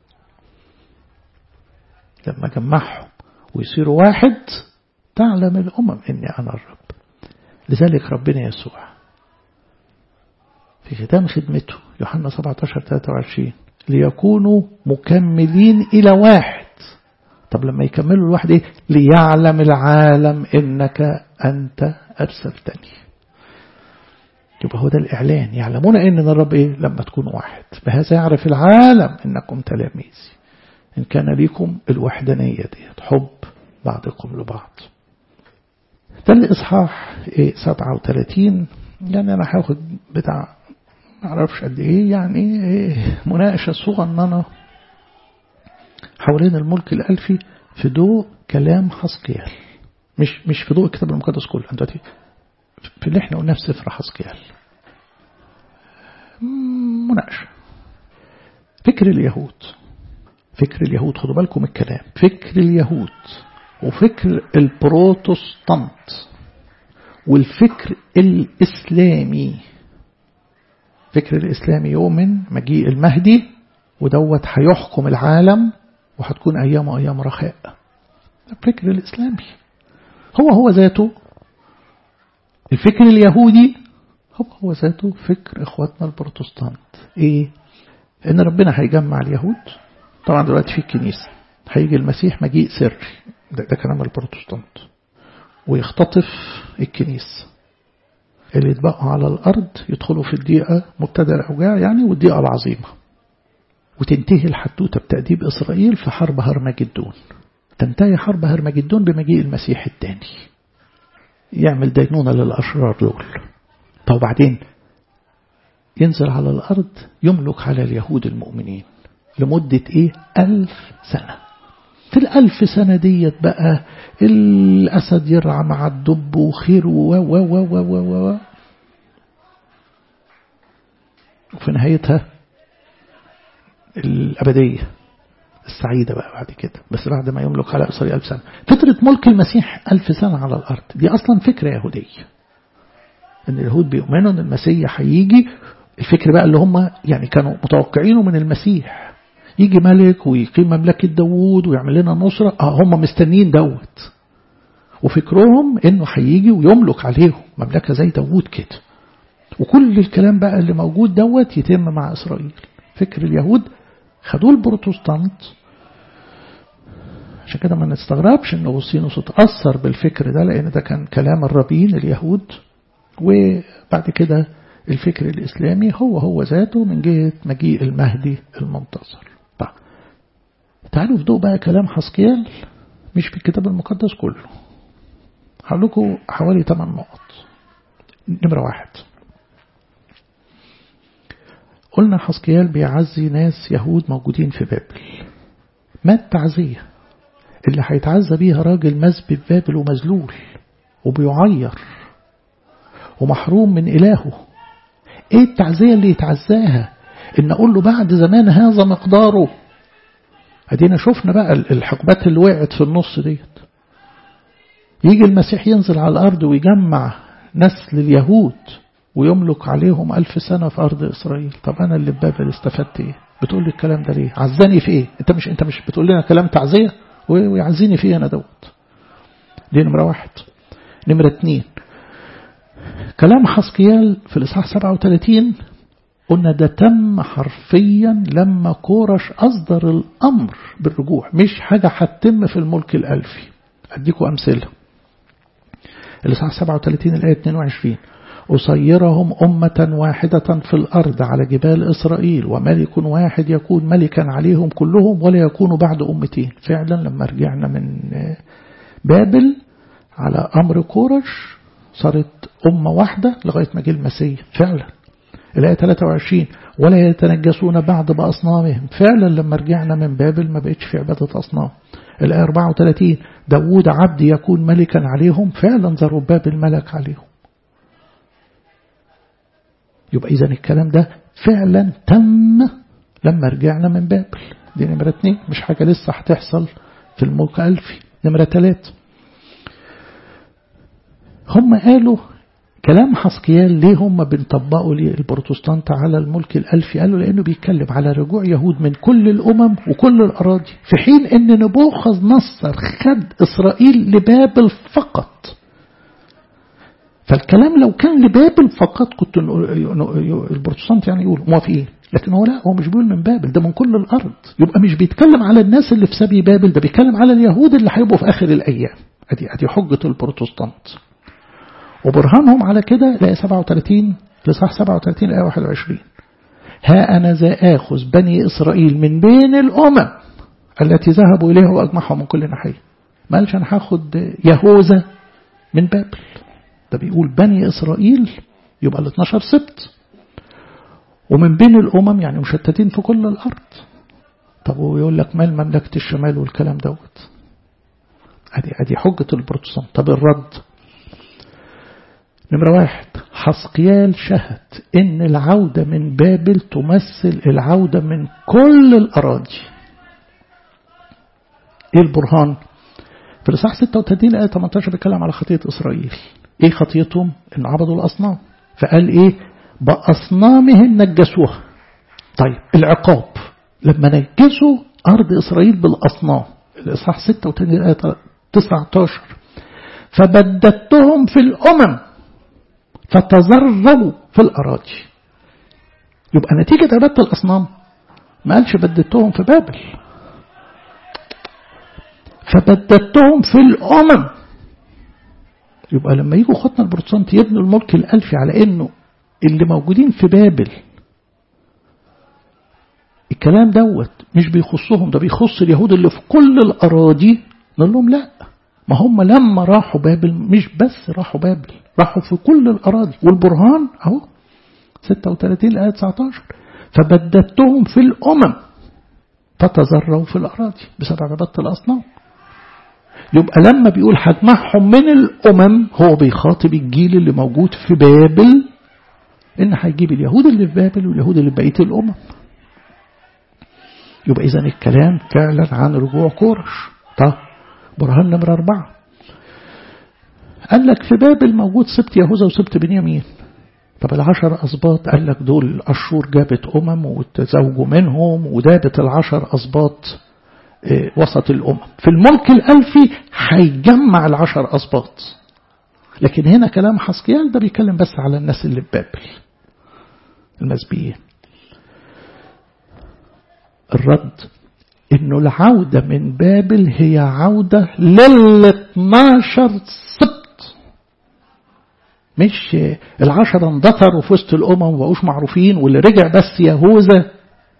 لما جمعهم ويصيروا واحد تعلم الأمم أني أنا الرب لذلك ربنا يسوع في ختام خدمته يوحنا 17 23 ليكونوا مكملين إلى واحد طب لما يكملوا الواحد إيه ليعلم العالم إنك أنت أرسلتني يبقى هو ده الإعلان يعلمون إن الرب إيه لما تكون واحد بهذا يعرف العالم إنكم تلاميذي إن كان ليكم الوحدانية دي حب بعضكم لبعض ده الإصحاح إيه 37 يعني أنا هاخد بتاع معرفش قد إيه يعني إيه مناقشة صغننة حوالين الملك الألفي في ضوء كلام حسقيال مش مش في ضوء الكتاب المقدس كله انت دلوقتي في اللي احنا قلناه في سفر حسقيال مناقشه فكر اليهود فكر اليهود خدوا بالكم الكلام فكر اليهود وفكر البروتستانت والفكر الإسلامي فكر الإسلامي يؤمن مجيء المهدي ودوت هيحكم العالم وهتكون أيام أيام رخاء الفكر الإسلامي هو هو ذاته الفكر اليهودي هو هو ذاته فكر إخواتنا البروتستانت إيه؟ إن ربنا هيجمع اليهود طبعا دلوقتي في الكنيسة هيجي المسيح مجيء سري ده, ده كلام البروتستانت ويختطف الكنيسة اللي يتبقوا على الأرض يدخلوا في الضيقة مبتدى الأوجاع يعني والضيقة العظيمة وتنتهي الحدوتة بتأديب إسرائيل في حرب هرمجدون تنتهي حرب هرمجدون بمجيء المسيح الثاني يعمل دينونة للأشرار دول طب بعدين ينزل على الأرض يملك على اليهود المؤمنين لمدة إيه ألف سنة في الألف سنة ديت بقى الأسد يرعى مع الدب وخير و و و و و و وفي نهايتها الأبدية السعيدة بقى بعد كده بس بعد ما يملك على إسرائيل ألف سنة فترة ملك المسيح ألف سنة على الأرض دي أصلا فكرة يهودية إن اليهود بيؤمنوا إن المسيح هيجي الفكر بقى اللي هم يعني كانوا متوقعينه من المسيح يجي ملك ويقيم مملكة داوود ويعمل لنا نصرة اه هم مستنيين دوت وفكرهم انه هيجي ويملك عليهم مملكة زي داوود كده وكل الكلام بقى اللي موجود دوت يتم مع إسرائيل فكر اليهود خدوه البروتستانت عشان كده ما نستغربش ان اغسطينوس اتأثر بالفكر ده لان ده كان كلام الرابين اليهود وبعد كده الفكر الإسلامي هو هو ذاته من جهة مجيء المهدي المنتظر طيب تعالوا في ضوء بقى كلام حسكيال مش في الكتاب المقدس كله هقول لكم حوالي 8 نقط نمرة واحد قلنا حسكيال بيعزي ناس يهود موجودين في بابل ما التعزية اللي هيتعزى بيها راجل مسبي في بابل ومذلول وبيعير ومحروم من إلهه ايه التعزية اللي يتعزاها ان اقول له بعد زمان هذا مقداره ادينا شفنا بقى الحقبات اللي وقعت في النص ديت يجي المسيح ينزل على الارض ويجمع نسل اليهود ويملك عليهم ألف سنة في أرض إسرائيل طب أنا اللي في بابل استفدت إيه بتقول لي الكلام ده ليه عزاني في إيه أنت مش أنت مش بتقول لنا كلام تعزية ويعزيني في إيه أنا دوت دي نمرة واحد نمرة اتنين كلام حسقيال في الإصحاح 37 قلنا ده تم حرفيا لما كورش أصدر الأمر بالرجوع مش حاجة هتتم في الملك الألفي أديكم أمثلة الإصحاح 37 الآية 22 أصيرهم أمة واحدة في الأرض على جبال إسرائيل وملك واحد يكون ملكا عليهم كلهم ولا يكون بعد أمتين فعلا لما رجعنا من بابل على أمر كورش صارت أمة واحدة لغاية ما جه المسيح فعلا الآية 23 ولا يتنجسون بعد بأصنامهم فعلا لما رجعنا من بابل ما بقتش في عبادة أصنام الآية 34 داود عبد يكون ملكا عليهم فعلا زرباب الملك عليهم يبقى إذا الكلام ده فعلا تم لما رجعنا من بابل دي نمرة اتنين مش حاجة لسه هتحصل في الملك ألفي نمرة تلاتة هم قالوا كلام حسقيال ليه هم بنطبقوا البروتستانت على الملك الألفي قالوا لأنه بيتكلم على رجوع يهود من كل الأمم وكل الأراضي في حين أن نبوخذ نصر خد إسرائيل لبابل فقط فالكلام لو كان لبابل فقط كنت البروتستانت يعني يقول موافقين لكن هو لا هو مش بيقول من بابل ده من كل الأرض يبقى مش بيتكلم على الناس اللي في سبي بابل ده بيتكلم على اليهود اللي هيبقوا في آخر الأيام ادي ادي حجة البروتستانت وبرهانهم على كده لا 37 لصح 37 آية 21 ها أنا ذا آخذ بني إسرائيل من بين الأمم التي ذهبوا إليها وأجمعهم من كل ناحية ما قالش أنا هاخد يهوذا من بابل ده بيقول بني إسرائيل يبقى ال 12 سبت ومن بين الأمم يعني مشتتين في كل الأرض طب ويقول لك مال مملكة الشمال والكلام دوت ادي ادي حجة البروتستانت طب الرد نمرة واحد حسقيال شهد ان العودة من بابل تمثل العودة من كل الأراضي ايه البرهان في الإصحاح 36 آية 18 بيتكلم على خطية إسرائيل ايه خطيتهم ان عبدوا الأصنام فقال ايه بأصنامهم نجسوها طيب العقاب لما نجسوا أرض إسرائيل بالأصنام الإصحاح 36 آية 19 فبددتهم في الأمم فتزروا في الأراضي يبقى نتيجة عبادة الأصنام ما قالش بددتهم في بابل فبددتهم في الأمم يبقى لما يجوا خطنا البروتستانت يبنوا الملك الألفي على إنه اللي موجودين في بابل الكلام دوت مش بيخصهم ده بيخص اليهود اللي في كل الأراضي نقول لهم لا ما هم لما راحوا بابل مش بس راحوا بابل راحوا في كل الأراضي والبرهان أهو 36 آية 19 فبددتهم في الأمم فتزروا في الأراضي بسبب عبادة الأصنام يبقى لما بيقول هجمعهم من الأمم هو بيخاطب الجيل اللي موجود في بابل إن هيجيب اليهود اللي في بابل واليهود اللي في بقية الأمم يبقى إذا الكلام فعلا عن رجوع كورش طب برهان نمرة أربعة قال لك في بابل موجود سبت يهوذا وسبت بنيامين طب العشر أسباط قال لك دول أشور جابت أمم وتزوجوا منهم ودابت العشر أسباط وسط الأمم في الملك الألفي هيجمع العشر أسباط لكن هنا كلام حسكيال ده بيتكلم بس على الناس اللي في بابل المسبيين الرد انه العودة من بابل هي عودة لل 12 سبت مش العشرة اندثروا في وسط الأمم وبقوش معروفين واللي رجع بس يهوذا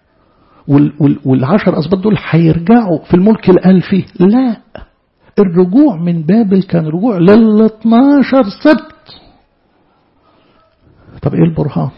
والعشر أسباط دول هيرجعوا في الملك الألفي لا الرجوع من بابل كان رجوع لل 12 سبت طب ايه البرهان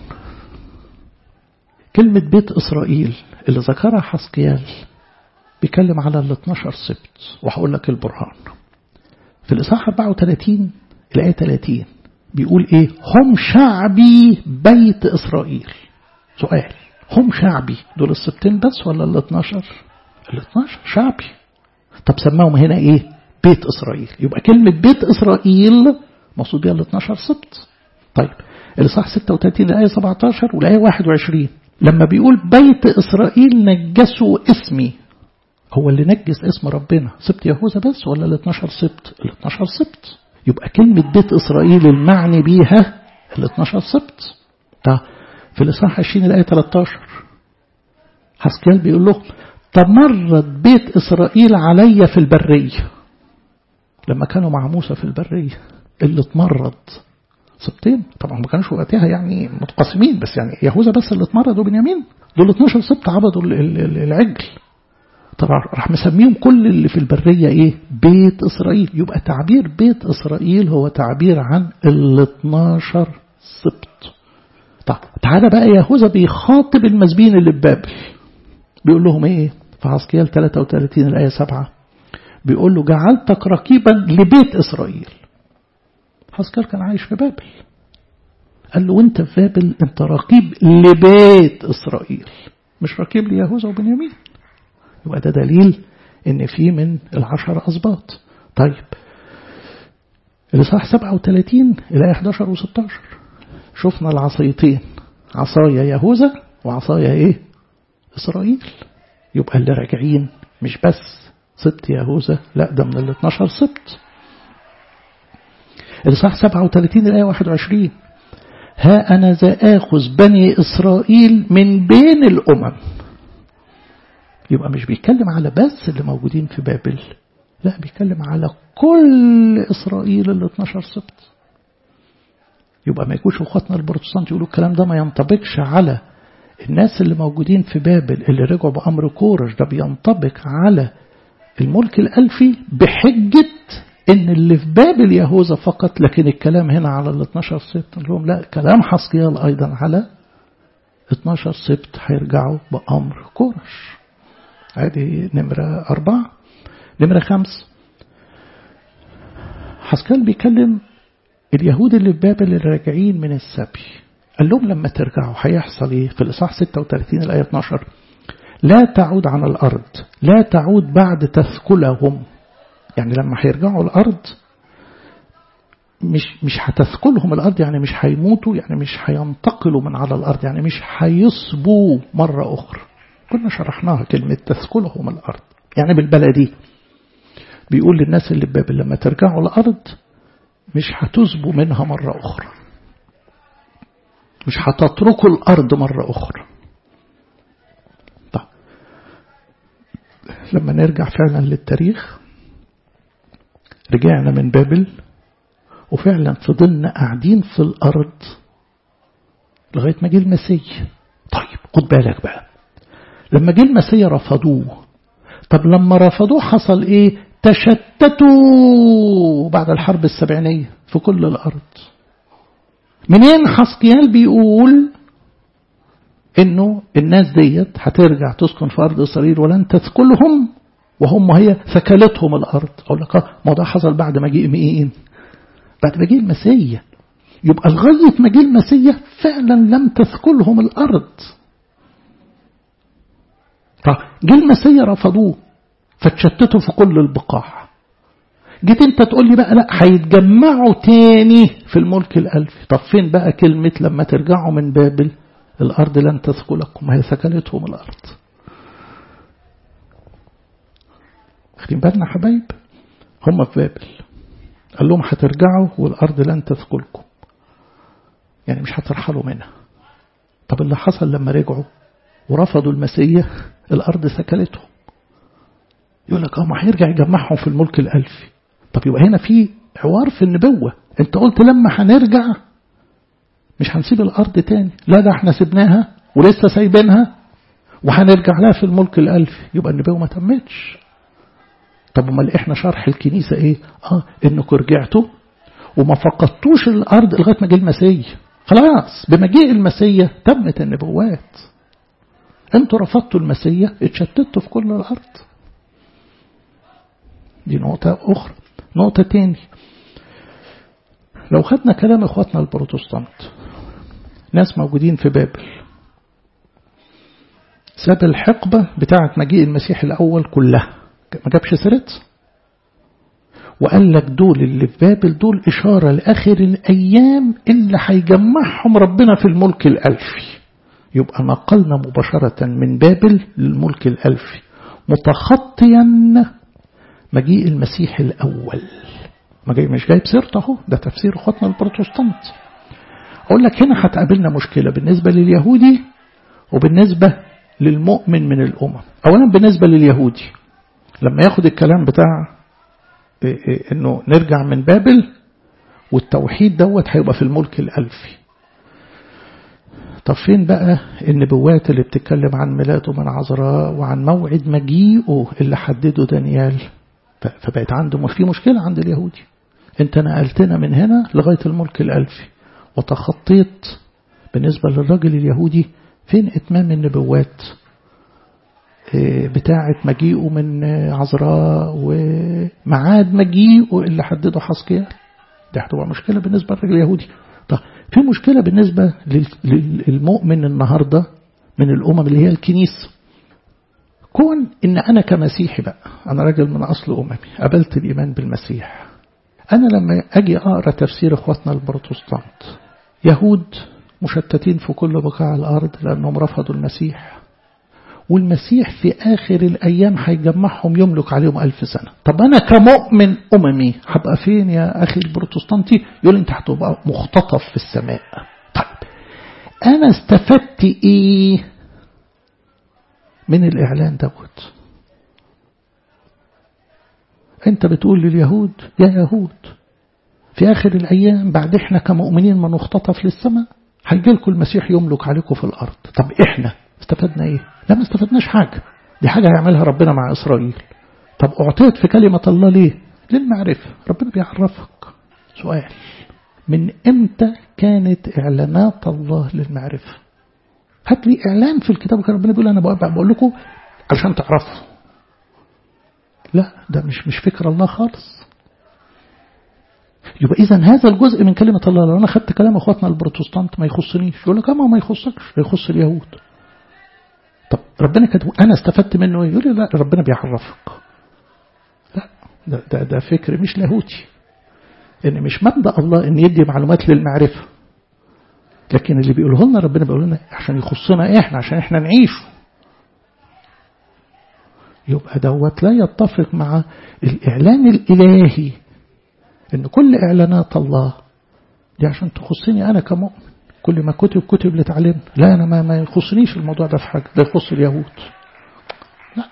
كلمة بيت إسرائيل اللي ذكرها حسقيال بيتكلم على ال 12 سبت وهقول لك البرهان في الإصحاح 34 الآية 30 بيقول إيه هم شعبي بيت إسرائيل سؤال هم شعبي دول السبتين بس ولا ال 12 ال 12 شعبي طب سماهم هنا إيه بيت إسرائيل يبقى كلمة بيت إسرائيل مقصود بيها ال 12 سبت طيب الإصحاح 36 الآية 17 والآية 21 لما بيقول بيت إسرائيل نجسوا اسمي هو اللي نجس اسم ربنا سبت يهوذا بس ولا ال 12 سبت ال 12 سبت يبقى كلمة بيت إسرائيل المعني بيها ال 12 سبت طيب في الإصحاح 20 الآية 13 حسكيال بيقول له تمرد بيت إسرائيل علي في البرية لما كانوا مع موسى في البرية اللي اتمرد سبتين طبعا ما كانوش وقتها يعني متقاسمين بس يعني يهوذا بس اللي اتمرد وبنيامين دول 12 سبت عبدوا العجل طبعا راح مسميهم كل اللي في البرية ايه بيت اسرائيل يبقى تعبير بيت اسرائيل هو تعبير عن ال 12 سبت طب تعالى بقى يهوذا بيخاطب المسبين اللي في بابل بيقول لهم ايه في عسكيال 33 الآية 7 بيقول له جعلتك رقيبا لبيت إسرائيل حسكال كان عايش في بابل قال له وانت في بابل انت رقيب لبيت إسرائيل مش رقيب ليهوذا وبنيامين يبقى ده دليل ان في من العشر أسباط طيب الإصحاح 37 الآية 11 و16 شفنا العصايتين عصايا يهوذا وعصايا ايه إسرائيل يبقى اللي راجعين مش بس سبت يهوذا لا ده من ال 12 سبت الإصحاح 37 الآية 21 ها أنا ذا آخذ بني إسرائيل من بين الأمم يبقى مش بيتكلم على بس اللي موجودين في بابل لا بيتكلم على كل إسرائيل ال 12 سبت يبقى ما يكونش اخواتنا البروتستانت يقولوا الكلام ده ما ينطبقش على الناس اللي موجودين في بابل اللي رجعوا بأمر كورش ده بينطبق على الملك الألفي بحجة إن اللي في بابل يهوذا فقط لكن الكلام هنا على ال 12 سبت لهم لا كلام حسقيال أيضا على 12 سبت هيرجعوا بأمر كورش هذه نمرة أربعة نمرة خمس حسكال بيكلم اليهود اللي في بابل الراجعين من السبي قال لهم لما ترجعوا هيحصل ايه في الإصحاح 36 الآية 12 لا تعود على الأرض لا تعود بعد تثكلهم يعني لما هيرجعوا الأرض مش مش هتثقلهم الأرض يعني مش هيموتوا يعني مش هينتقلوا من على الأرض يعني مش هيصبوا مرة أخرى كنا شرحناها كلمة تثقلهم الأرض يعني بالبلدي بيقول للناس اللي في بابل لما ترجعوا الأرض مش هتسبوا منها مرة أخرى مش هتتركوا الأرض مرة أخرى طيب لما نرجع فعلا للتاريخ رجعنا من بابل وفعلا فضلنا قاعدين في الأرض لغاية ما جه المسيح طيب خد بالك بقى لما جه المسيح رفضوه طب لما رفضوه حصل ايه تشتتوا بعد الحرب السبعينية في كل الأرض منين حسقيال بيقول انه الناس ديت هترجع تسكن في أرض إسرائيل ولن تثقلهم وهم هي ثكلتهم الأرض أقول لك ما ده حصل بعد ما جه مين بعد ما جه المسيح يبقى لغاية ما جه المسيح فعلا لم تثقلهم الأرض طب جه المسيح رفضوه فتشتتوا في كل البقاع جيت انت تقول لي بقى لا هيتجمعوا تاني في الملك الألفي طب فين بقى كلمة لما ترجعوا من بابل الأرض لن تثقلكم هي ثكلتهم الأرض واخدين بالنا حبايب هم في بابل قال لهم هترجعوا والأرض لن تثقلكم يعني مش هترحلوا منها طب اللي حصل لما رجعوا ورفضوا المسيح الأرض ثكلتهم يقول لك اه ما هيرجع يجمعهم في الملك الألفي طب يبقى هنا في حوار في النبوة انت قلت لما هنرجع مش هنسيب الأرض تاني لا ده احنا سيبناها ولسه سايبينها وهنرجع لها في الملك الألفي يبقى النبوة ما تمتش طب امال احنا شرح الكنيسة ايه اه انكم رجعتوا وما فقدتوش الارض لغاية ما جه المسيح خلاص بمجيء المسيح تمت النبوات انتوا رفضتوا المسيح اتشتتوا في كل الارض دي نقطة أخرى نقطة تاني لو خدنا كلام إخواتنا البروتستانت ناس موجودين في بابل ساب الحقبة بتاعة مجيء المسيح الأول كلها ما جابش سيرت وقال لك دول اللي في بابل دول إشارة لآخر الأيام اللي هيجمعهم ربنا في الملك الألفي يبقى نقلنا مباشرة من بابل للملك الألفي متخطيا مجيء المسيح الأول مش جايب سيرته اهو ده تفسير اخواتنا البروتستانت أقول لك هنا هتقابلنا مشكلة بالنسبة لليهودي وبالنسبة للمؤمن من الأمم أولا بالنسبة لليهودي لما ياخد الكلام بتاع انه نرجع من بابل والتوحيد دوت هيبقى في الملك الألفي طب فين بقى النبوات اللي بتتكلم عن ميلاده من عذراء وعن موعد مجيئه اللي حدده دانيال فبقت عنده في مشكلة عند اليهودي انت نقلتنا من هنا لغاية الملك الألفي وتخطيت بالنسبة للراجل اليهودي فين إتمام النبوات بتاعة مجيئه من عذراء ومعاد مجيئه اللي حدده حسقيال دي هتبقى مشكلة بالنسبة للراجل اليهودي طب في مشكلة بالنسبة للمؤمن النهاردة من الأمم اللي هي الكنيسة كون إن أنا كمسيحي بقى أنا راجل من أصل أممي قبلت الإيمان بالمسيح أنا لما أجي أقرأ تفسير إخواتنا البروتستانت يهود مشتتين في كل بقاع الأرض لأنهم رفضوا المسيح والمسيح في آخر الأيام هيجمعهم يملك عليهم ألف سنة طب أنا كمؤمن أممي هبقى فين يا أخي البروتستانتي يقول أنت هتبقى مختطف في السماء طيب أنا استفدت إيه من الإعلان دوت أنت بتقول لليهود يا يهود في آخر الأيام بعد إحنا كمؤمنين ما نختطف للسماء هيجي لكم المسيح يملك عليكم في الأرض طب إحنا استفدنا إيه لا ما استفدناش حاجة دي حاجة هيعملها ربنا مع إسرائيل طب أعطيت في كلمة الله ليه للمعرفة ربنا بيعرفك سؤال من إمتى كانت إعلانات الله للمعرفة هات لي إعلان في الكتاب كان ربنا بيقول أنا بقول لكم علشان تعرفوا لا ده مش مش فكر الله خالص يبقى إذا هذا الجزء من كلمة الله لو أنا خدت كلام أخواتنا البروتستانت ما يخصنيش يقول لك ما ما يخصكش ده يخص اليهود طب ربنا كاتب أنا استفدت منه يقول لي لا ربنا بيعرفك لا ده, ده, ده فكر مش لاهوتي إن مش مبدأ الله إن يدي معلومات للمعرفة لكن اللي بيقوله لنا ربنا بيقول لنا عشان يخصنا إحنا عشان إحنا نعيشه يبقى دوت لا يتفق مع الإعلان الإلهي إن كل إعلانات الله دي عشان تخصني أنا كمؤمن كل ما كتب كتب لتعلمنا لا أنا ما, ما يخصنيش الموضوع ده في حاجة ده يخص اليهود لا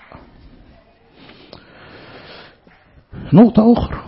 نقطة أخرى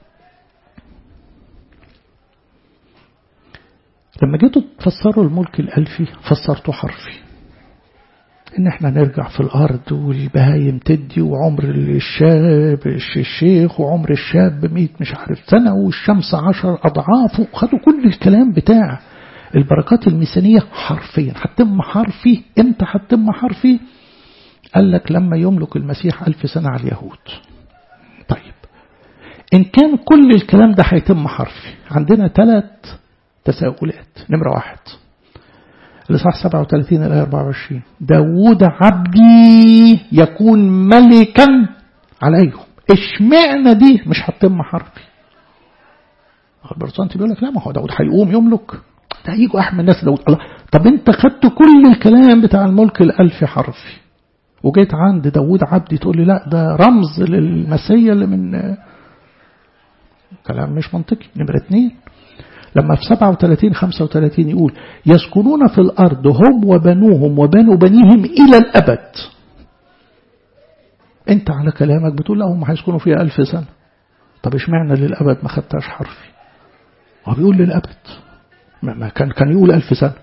لما جيتوا تفسروا الملك الألفي فسرتوا حرفي ان احنا نرجع في الارض والبهايم تدي وعمر الشاب الشيخ وعمر الشاب مئة مش عارف سنة والشمس عشر اضعاف خدوا كل الكلام بتاع البركات الميسانية حرفيا هتتم حرفي امتى هتتم حرفي قال لك لما يملك المسيح ألف سنة على اليهود طيب إن كان كل الكلام ده هيتم حرفي عندنا ثلاث تساؤلات نمرة واحد الإصحاح 37 الآية 24 داوود عبدي يكون ملكا عليهم اشمعنى دي مش هتتم حرفي البرسانتي بيقول لك لا ما هو داود هيقوم يملك ده هيجوا احمد الناس داود الله طب انت خدت كل الكلام بتاع الملك الالفي حرفي وجيت عند داود عبدي تقول لي لا ده رمز للمسيا اللي من كلام مش منطقي نمرة اتنين لما في 37 35 يقول يسكنون في الأرض هم وبنوهم وبنو بنيهم إلى الأبد أنت على كلامك بتقول لا هم هيسكنوا فيها ألف سنة طب اشمعنى للأبد ما خدتهاش حرفي هو بيقول للأبد ما كان كان يقول ألف سنة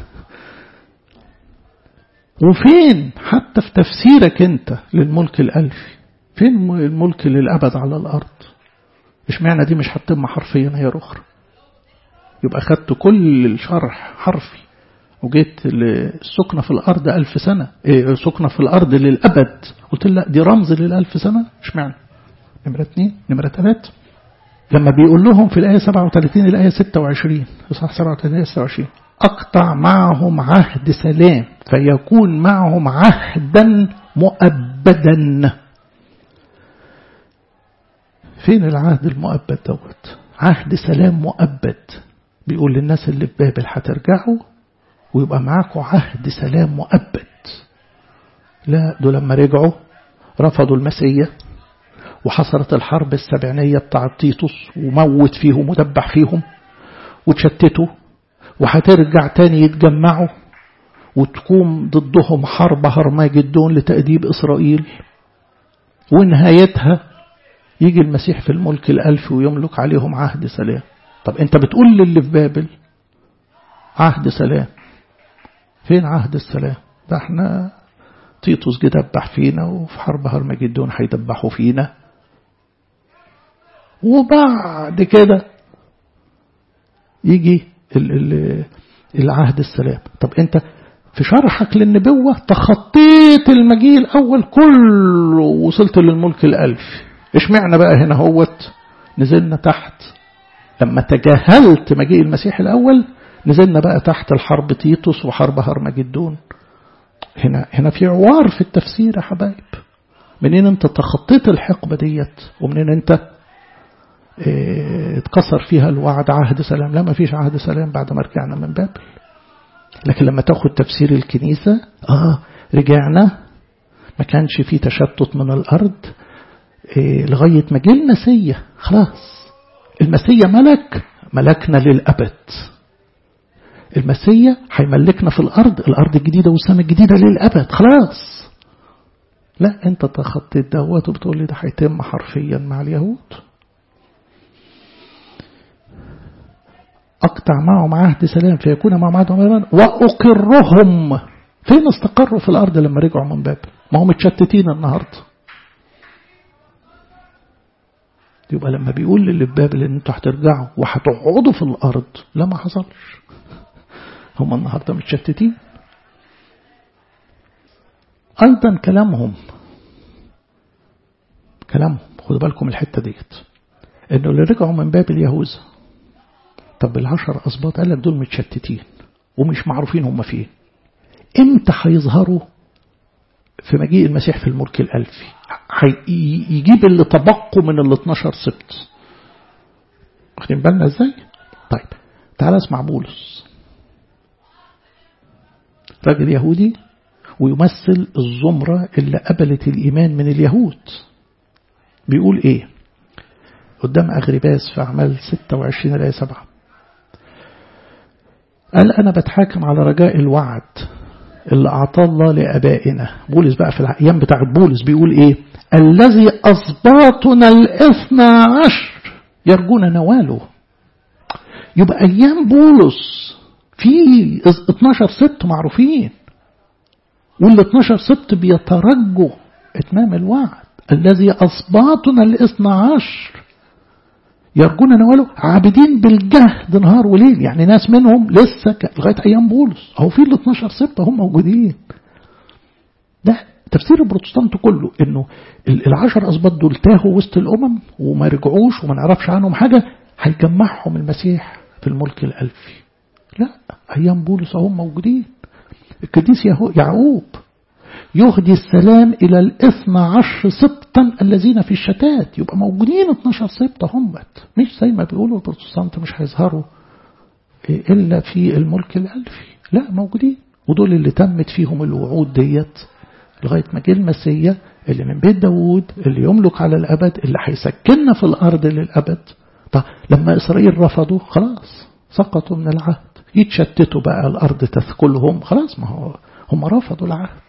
وفين حتى في تفسيرك أنت للملك الألفي فين الملك للأبد على الأرض اشمعنى دي مش هتتم حرفيا هي أخرى يبقى خدت كل الشرح حرفي وجيت السكنة في الأرض ألف سنة إيه سكنة في الأرض للأبد قلت لا دي رمز للألف سنة مش معنى نمرة اثنين نمرة ثلاثة لما بيقول لهم في الآية 37 الآية 26 صح 37 الآية 26 أقطع معهم عهد سلام فيكون معهم عهدا مؤبدا فين العهد المؤبد دوت عهد سلام مؤبد بيقول للناس اللي في بابل هترجعوا ويبقى معاكم عهد سلام مؤبد لا دول لما رجعوا رفضوا المسيح وحصلت الحرب السبعينية بتاع تيتوس وموت فيهم ودبح فيهم وتشتتوا وهترجع تاني يتجمعوا وتقوم ضدهم حرب هرماجدون لتأديب إسرائيل ونهايتها يجي المسيح في الملك الألف ويملك عليهم عهد سلام طب انت بتقول للي في بابل عهد سلام فين عهد السلام ده احنا تيتوس جه دبح فينا وفي حرب هرمجدون هيدبحوا فينا وبعد كده يجي ال ال العهد السلام طب انت في شرحك للنبوة تخطيت المجيء الأول كله وصلت للملك الألف إيش معنى بقى هنا هوت نزلنا تحت لما تجاهلت مجيء المسيح الأول نزلنا بقى تحت الحرب تيتوس وحرب هرمجدون هنا هنا في عوار في التفسير يا حبايب منين انت تخطيت الحقبة ديت ومنين انت اه اتكسر فيها الوعد عهد سلام لا ما فيش عهد سلام بعد ما رجعنا من بابل لكن لما تاخد تفسير الكنيسة اه رجعنا ما كانش في تشتت من الأرض اه لغاية ما جه المسيح خلاص المسيح ملك ملكنا للأبد المسيح هيملكنا في الأرض الأرض الجديدة والسماء الجديدة للأبد خلاص لا انت تخطيت دوت وبتقول لي ده هيتم حرفيا مع اليهود أقطع معهم عهد سلام فيكون معهم عهد سلام وأقرهم فين استقروا في الأرض لما رجعوا من بابل ما هم متشتتين النهارده يبقى لما بيقول للي في بابل ان انتوا هترجعوا وهتقعدوا في الارض لا ما حصلش هم النهارده متشتتين ايضا كلامهم كلامهم خدوا بالكم الحته ديت انه اللي رجعوا من بابل يهوذا طب العشر اسباط قال لك دول متشتتين ومش معروفين هم فين امتى هيظهروا في مجيء المسيح في الملك الألفي يجيب اللي تبقوا من ال 12 سبت واخدين بالنا ازاي طيب تعال اسمع بولس راجل يهودي ويمثل الزمرة اللي قبلت الإيمان من اليهود بيقول إيه قدام أغرباس في أعمال 26 الآية 7 قال أنا بتحاكم على رجاء الوعد اللي أعطاه الله لأبائنا بولس بقى في الأيام بتاع بولس بيقول إيه الذي أصباطنا الاثنى عشر يرجون نواله يبقى أيام بولس في 12 سبت معروفين وال 12 سبت بيترجوا إتمام الوعد الذي أصباطنا الاثنى عشر يرجون نواله عابدين بالجهد نهار وليل يعني ناس منهم لسه لغاية أيام بولس أهو في ال 12 سبت هم موجودين ده تفسير البروتستانت كله انه العشر اسباط دول تاهوا وسط الامم وما رجعوش وما نعرفش عنهم حاجه هيجمعهم المسيح في الملك الالفي لا ايام بولس هم موجودين القديس يعقوب يهدي السلام إلى الاثنى عشر سبطا الذين في الشتات يبقى موجودين 12 سبطة هم مش زي ما بيقولوا البروتستانت مش هيظهروا إلا في الملك الألفي لا موجودين ودول اللي تمت فيهم الوعود ديت لغاية ما جه المسيا اللي من بيت داوود اللي يملك على الأبد اللي هيسكننا في الأرض للأبد طب لما إسرائيل رفضوا خلاص سقطوا من العهد يتشتتوا بقى الأرض تثكلهم خلاص ما هو هم رفضوا العهد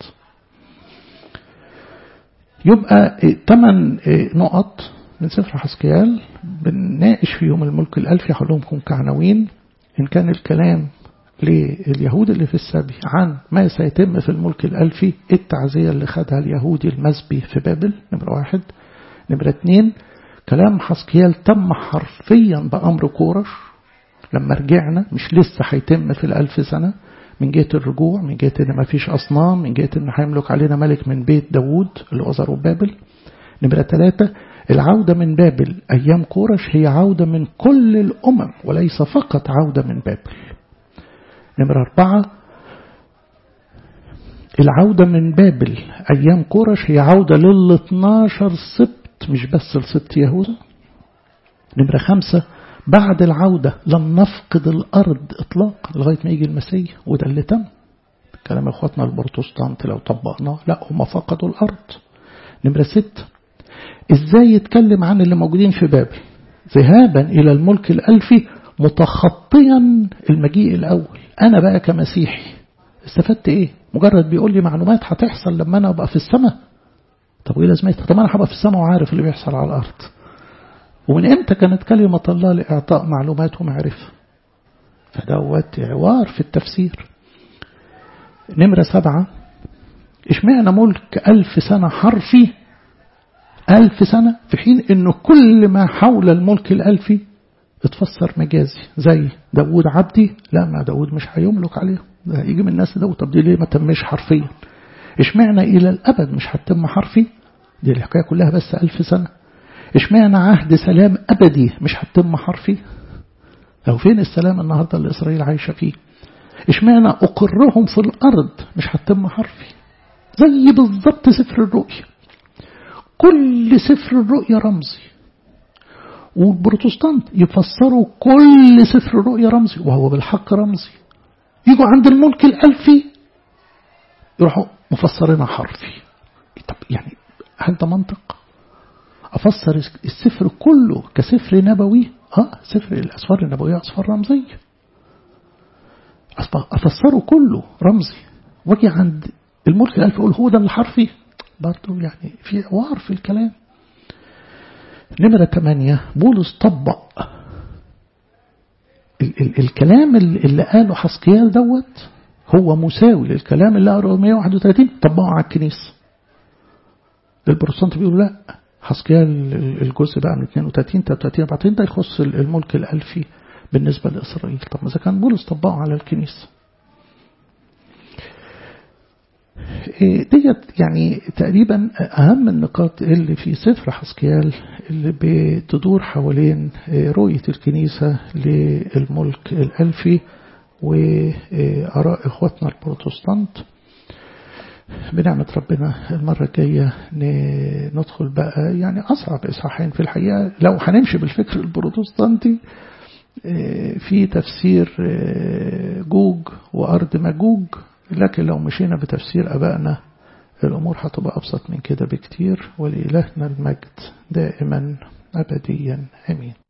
يبقى ثمان نقط من سفر حسكيال بنناقش فيهم الملك الألفي هقولهم كعناوين إن كان الكلام لليهود اللي في السبي عن ما سيتم في الملك الألفي التعزية اللي خدها اليهودي المسبي في بابل نمرة واحد نمرة اتنين كلام حسكيال تم حرفيا بأمر كورش لما رجعنا مش لسه هيتم في الألف سنة من جهة الرجوع من جهة إن ما فيش أصنام من جهة إن هيملك علينا ملك من بيت داوود اللي هو بابل نمرة ثلاثة العودة من بابل أيام كورش هي عودة من كل الأمم وليس فقط عودة من بابل نمرة أربعة العودة من بابل أيام كورش هي عودة لل 12 سبت مش بس لسبت يهوذا نمرة خمسة بعد العودة لم نفقد الأرض إطلاقا لغاية ما يجي المسيح وده اللي تم كلام إخواتنا البروتستانت لو طبقناه لا هم فقدوا الأرض نمرة ستة إزاي يتكلم عن اللي موجودين في بابل ذهابا إلى الملك الألفي متخطيا المجيء الأول أنا بقى كمسيحي استفدت إيه مجرد بيقول لي معلومات هتحصل لما أنا أبقى في السماء طب وإيه لازمتها طب أنا هبقى في السماء وعارف اللي بيحصل على الأرض ومن امتى كانت كلمة الله لإعطاء معلومات ومعرفة فدوت عوار في التفسير نمرة سبعة اشمعنى ملك ألف سنة حرفي ألف سنة في حين أنه كل ما حول الملك الألفي اتفسر مجازي زي داود عبدي لا ما داود مش هيملك عليه ده يجي من الناس داود طب دي ليه ما تمش حرفيا اشمعنى إلى الأبد مش هتتم حرفي دي الحكاية كلها بس ألف سنة اشمعنى عهد سلام أبدي مش هتتم حرفي لو فين السلام النهاردة اللي إسرائيل عايشة فيه اشمعنى أقرهم في الأرض مش هتتم حرفي زي بالضبط سفر الرؤيا كل سفر الرؤيا رمزي والبروتستانت يفسروا كل سفر الرؤيا رمزي وهو بالحق رمزي يجوا عند الملك الألفي يروحوا مفسرينها حرفي طب يعني هل ده منطق أفسر السفر كله كسفر نبوي آه سفر الأسفار النبوية أسفار رمزية أفسره كله رمزي واجي عند الملك الألف أقول هو ده الحرفي برضه يعني في عوار في الكلام نمرة ثمانية بولس طبق ال ال الكلام اللي قاله حسقيال دوت هو مساوي للكلام اللي قاله 131 طبقه على الكنيسة البروتستانت بيقولوا لا حسقيال الجزء بقى من 32 33 34 ده يخص الملك الألفي بالنسبة لإسرائيل طب إذا كان بولس طبقه على الكنيسة ديت يعني تقريبا أهم النقاط اللي في سفر حسكيال اللي بتدور حوالين رؤية الكنيسة للملك الألفي وآراء إخواتنا البروتستانت بنعمة ربنا المرة الجاية ندخل بقى يعني أصعب إصحاحين في الحقيقة لو هنمشي بالفكر البروتستانتي في تفسير جوج وأرض مجوج لكن لو مشينا بتفسير أبائنا الأمور هتبقى أبسط من كده بكتير ولإلهنا المجد دائما أبديا أمين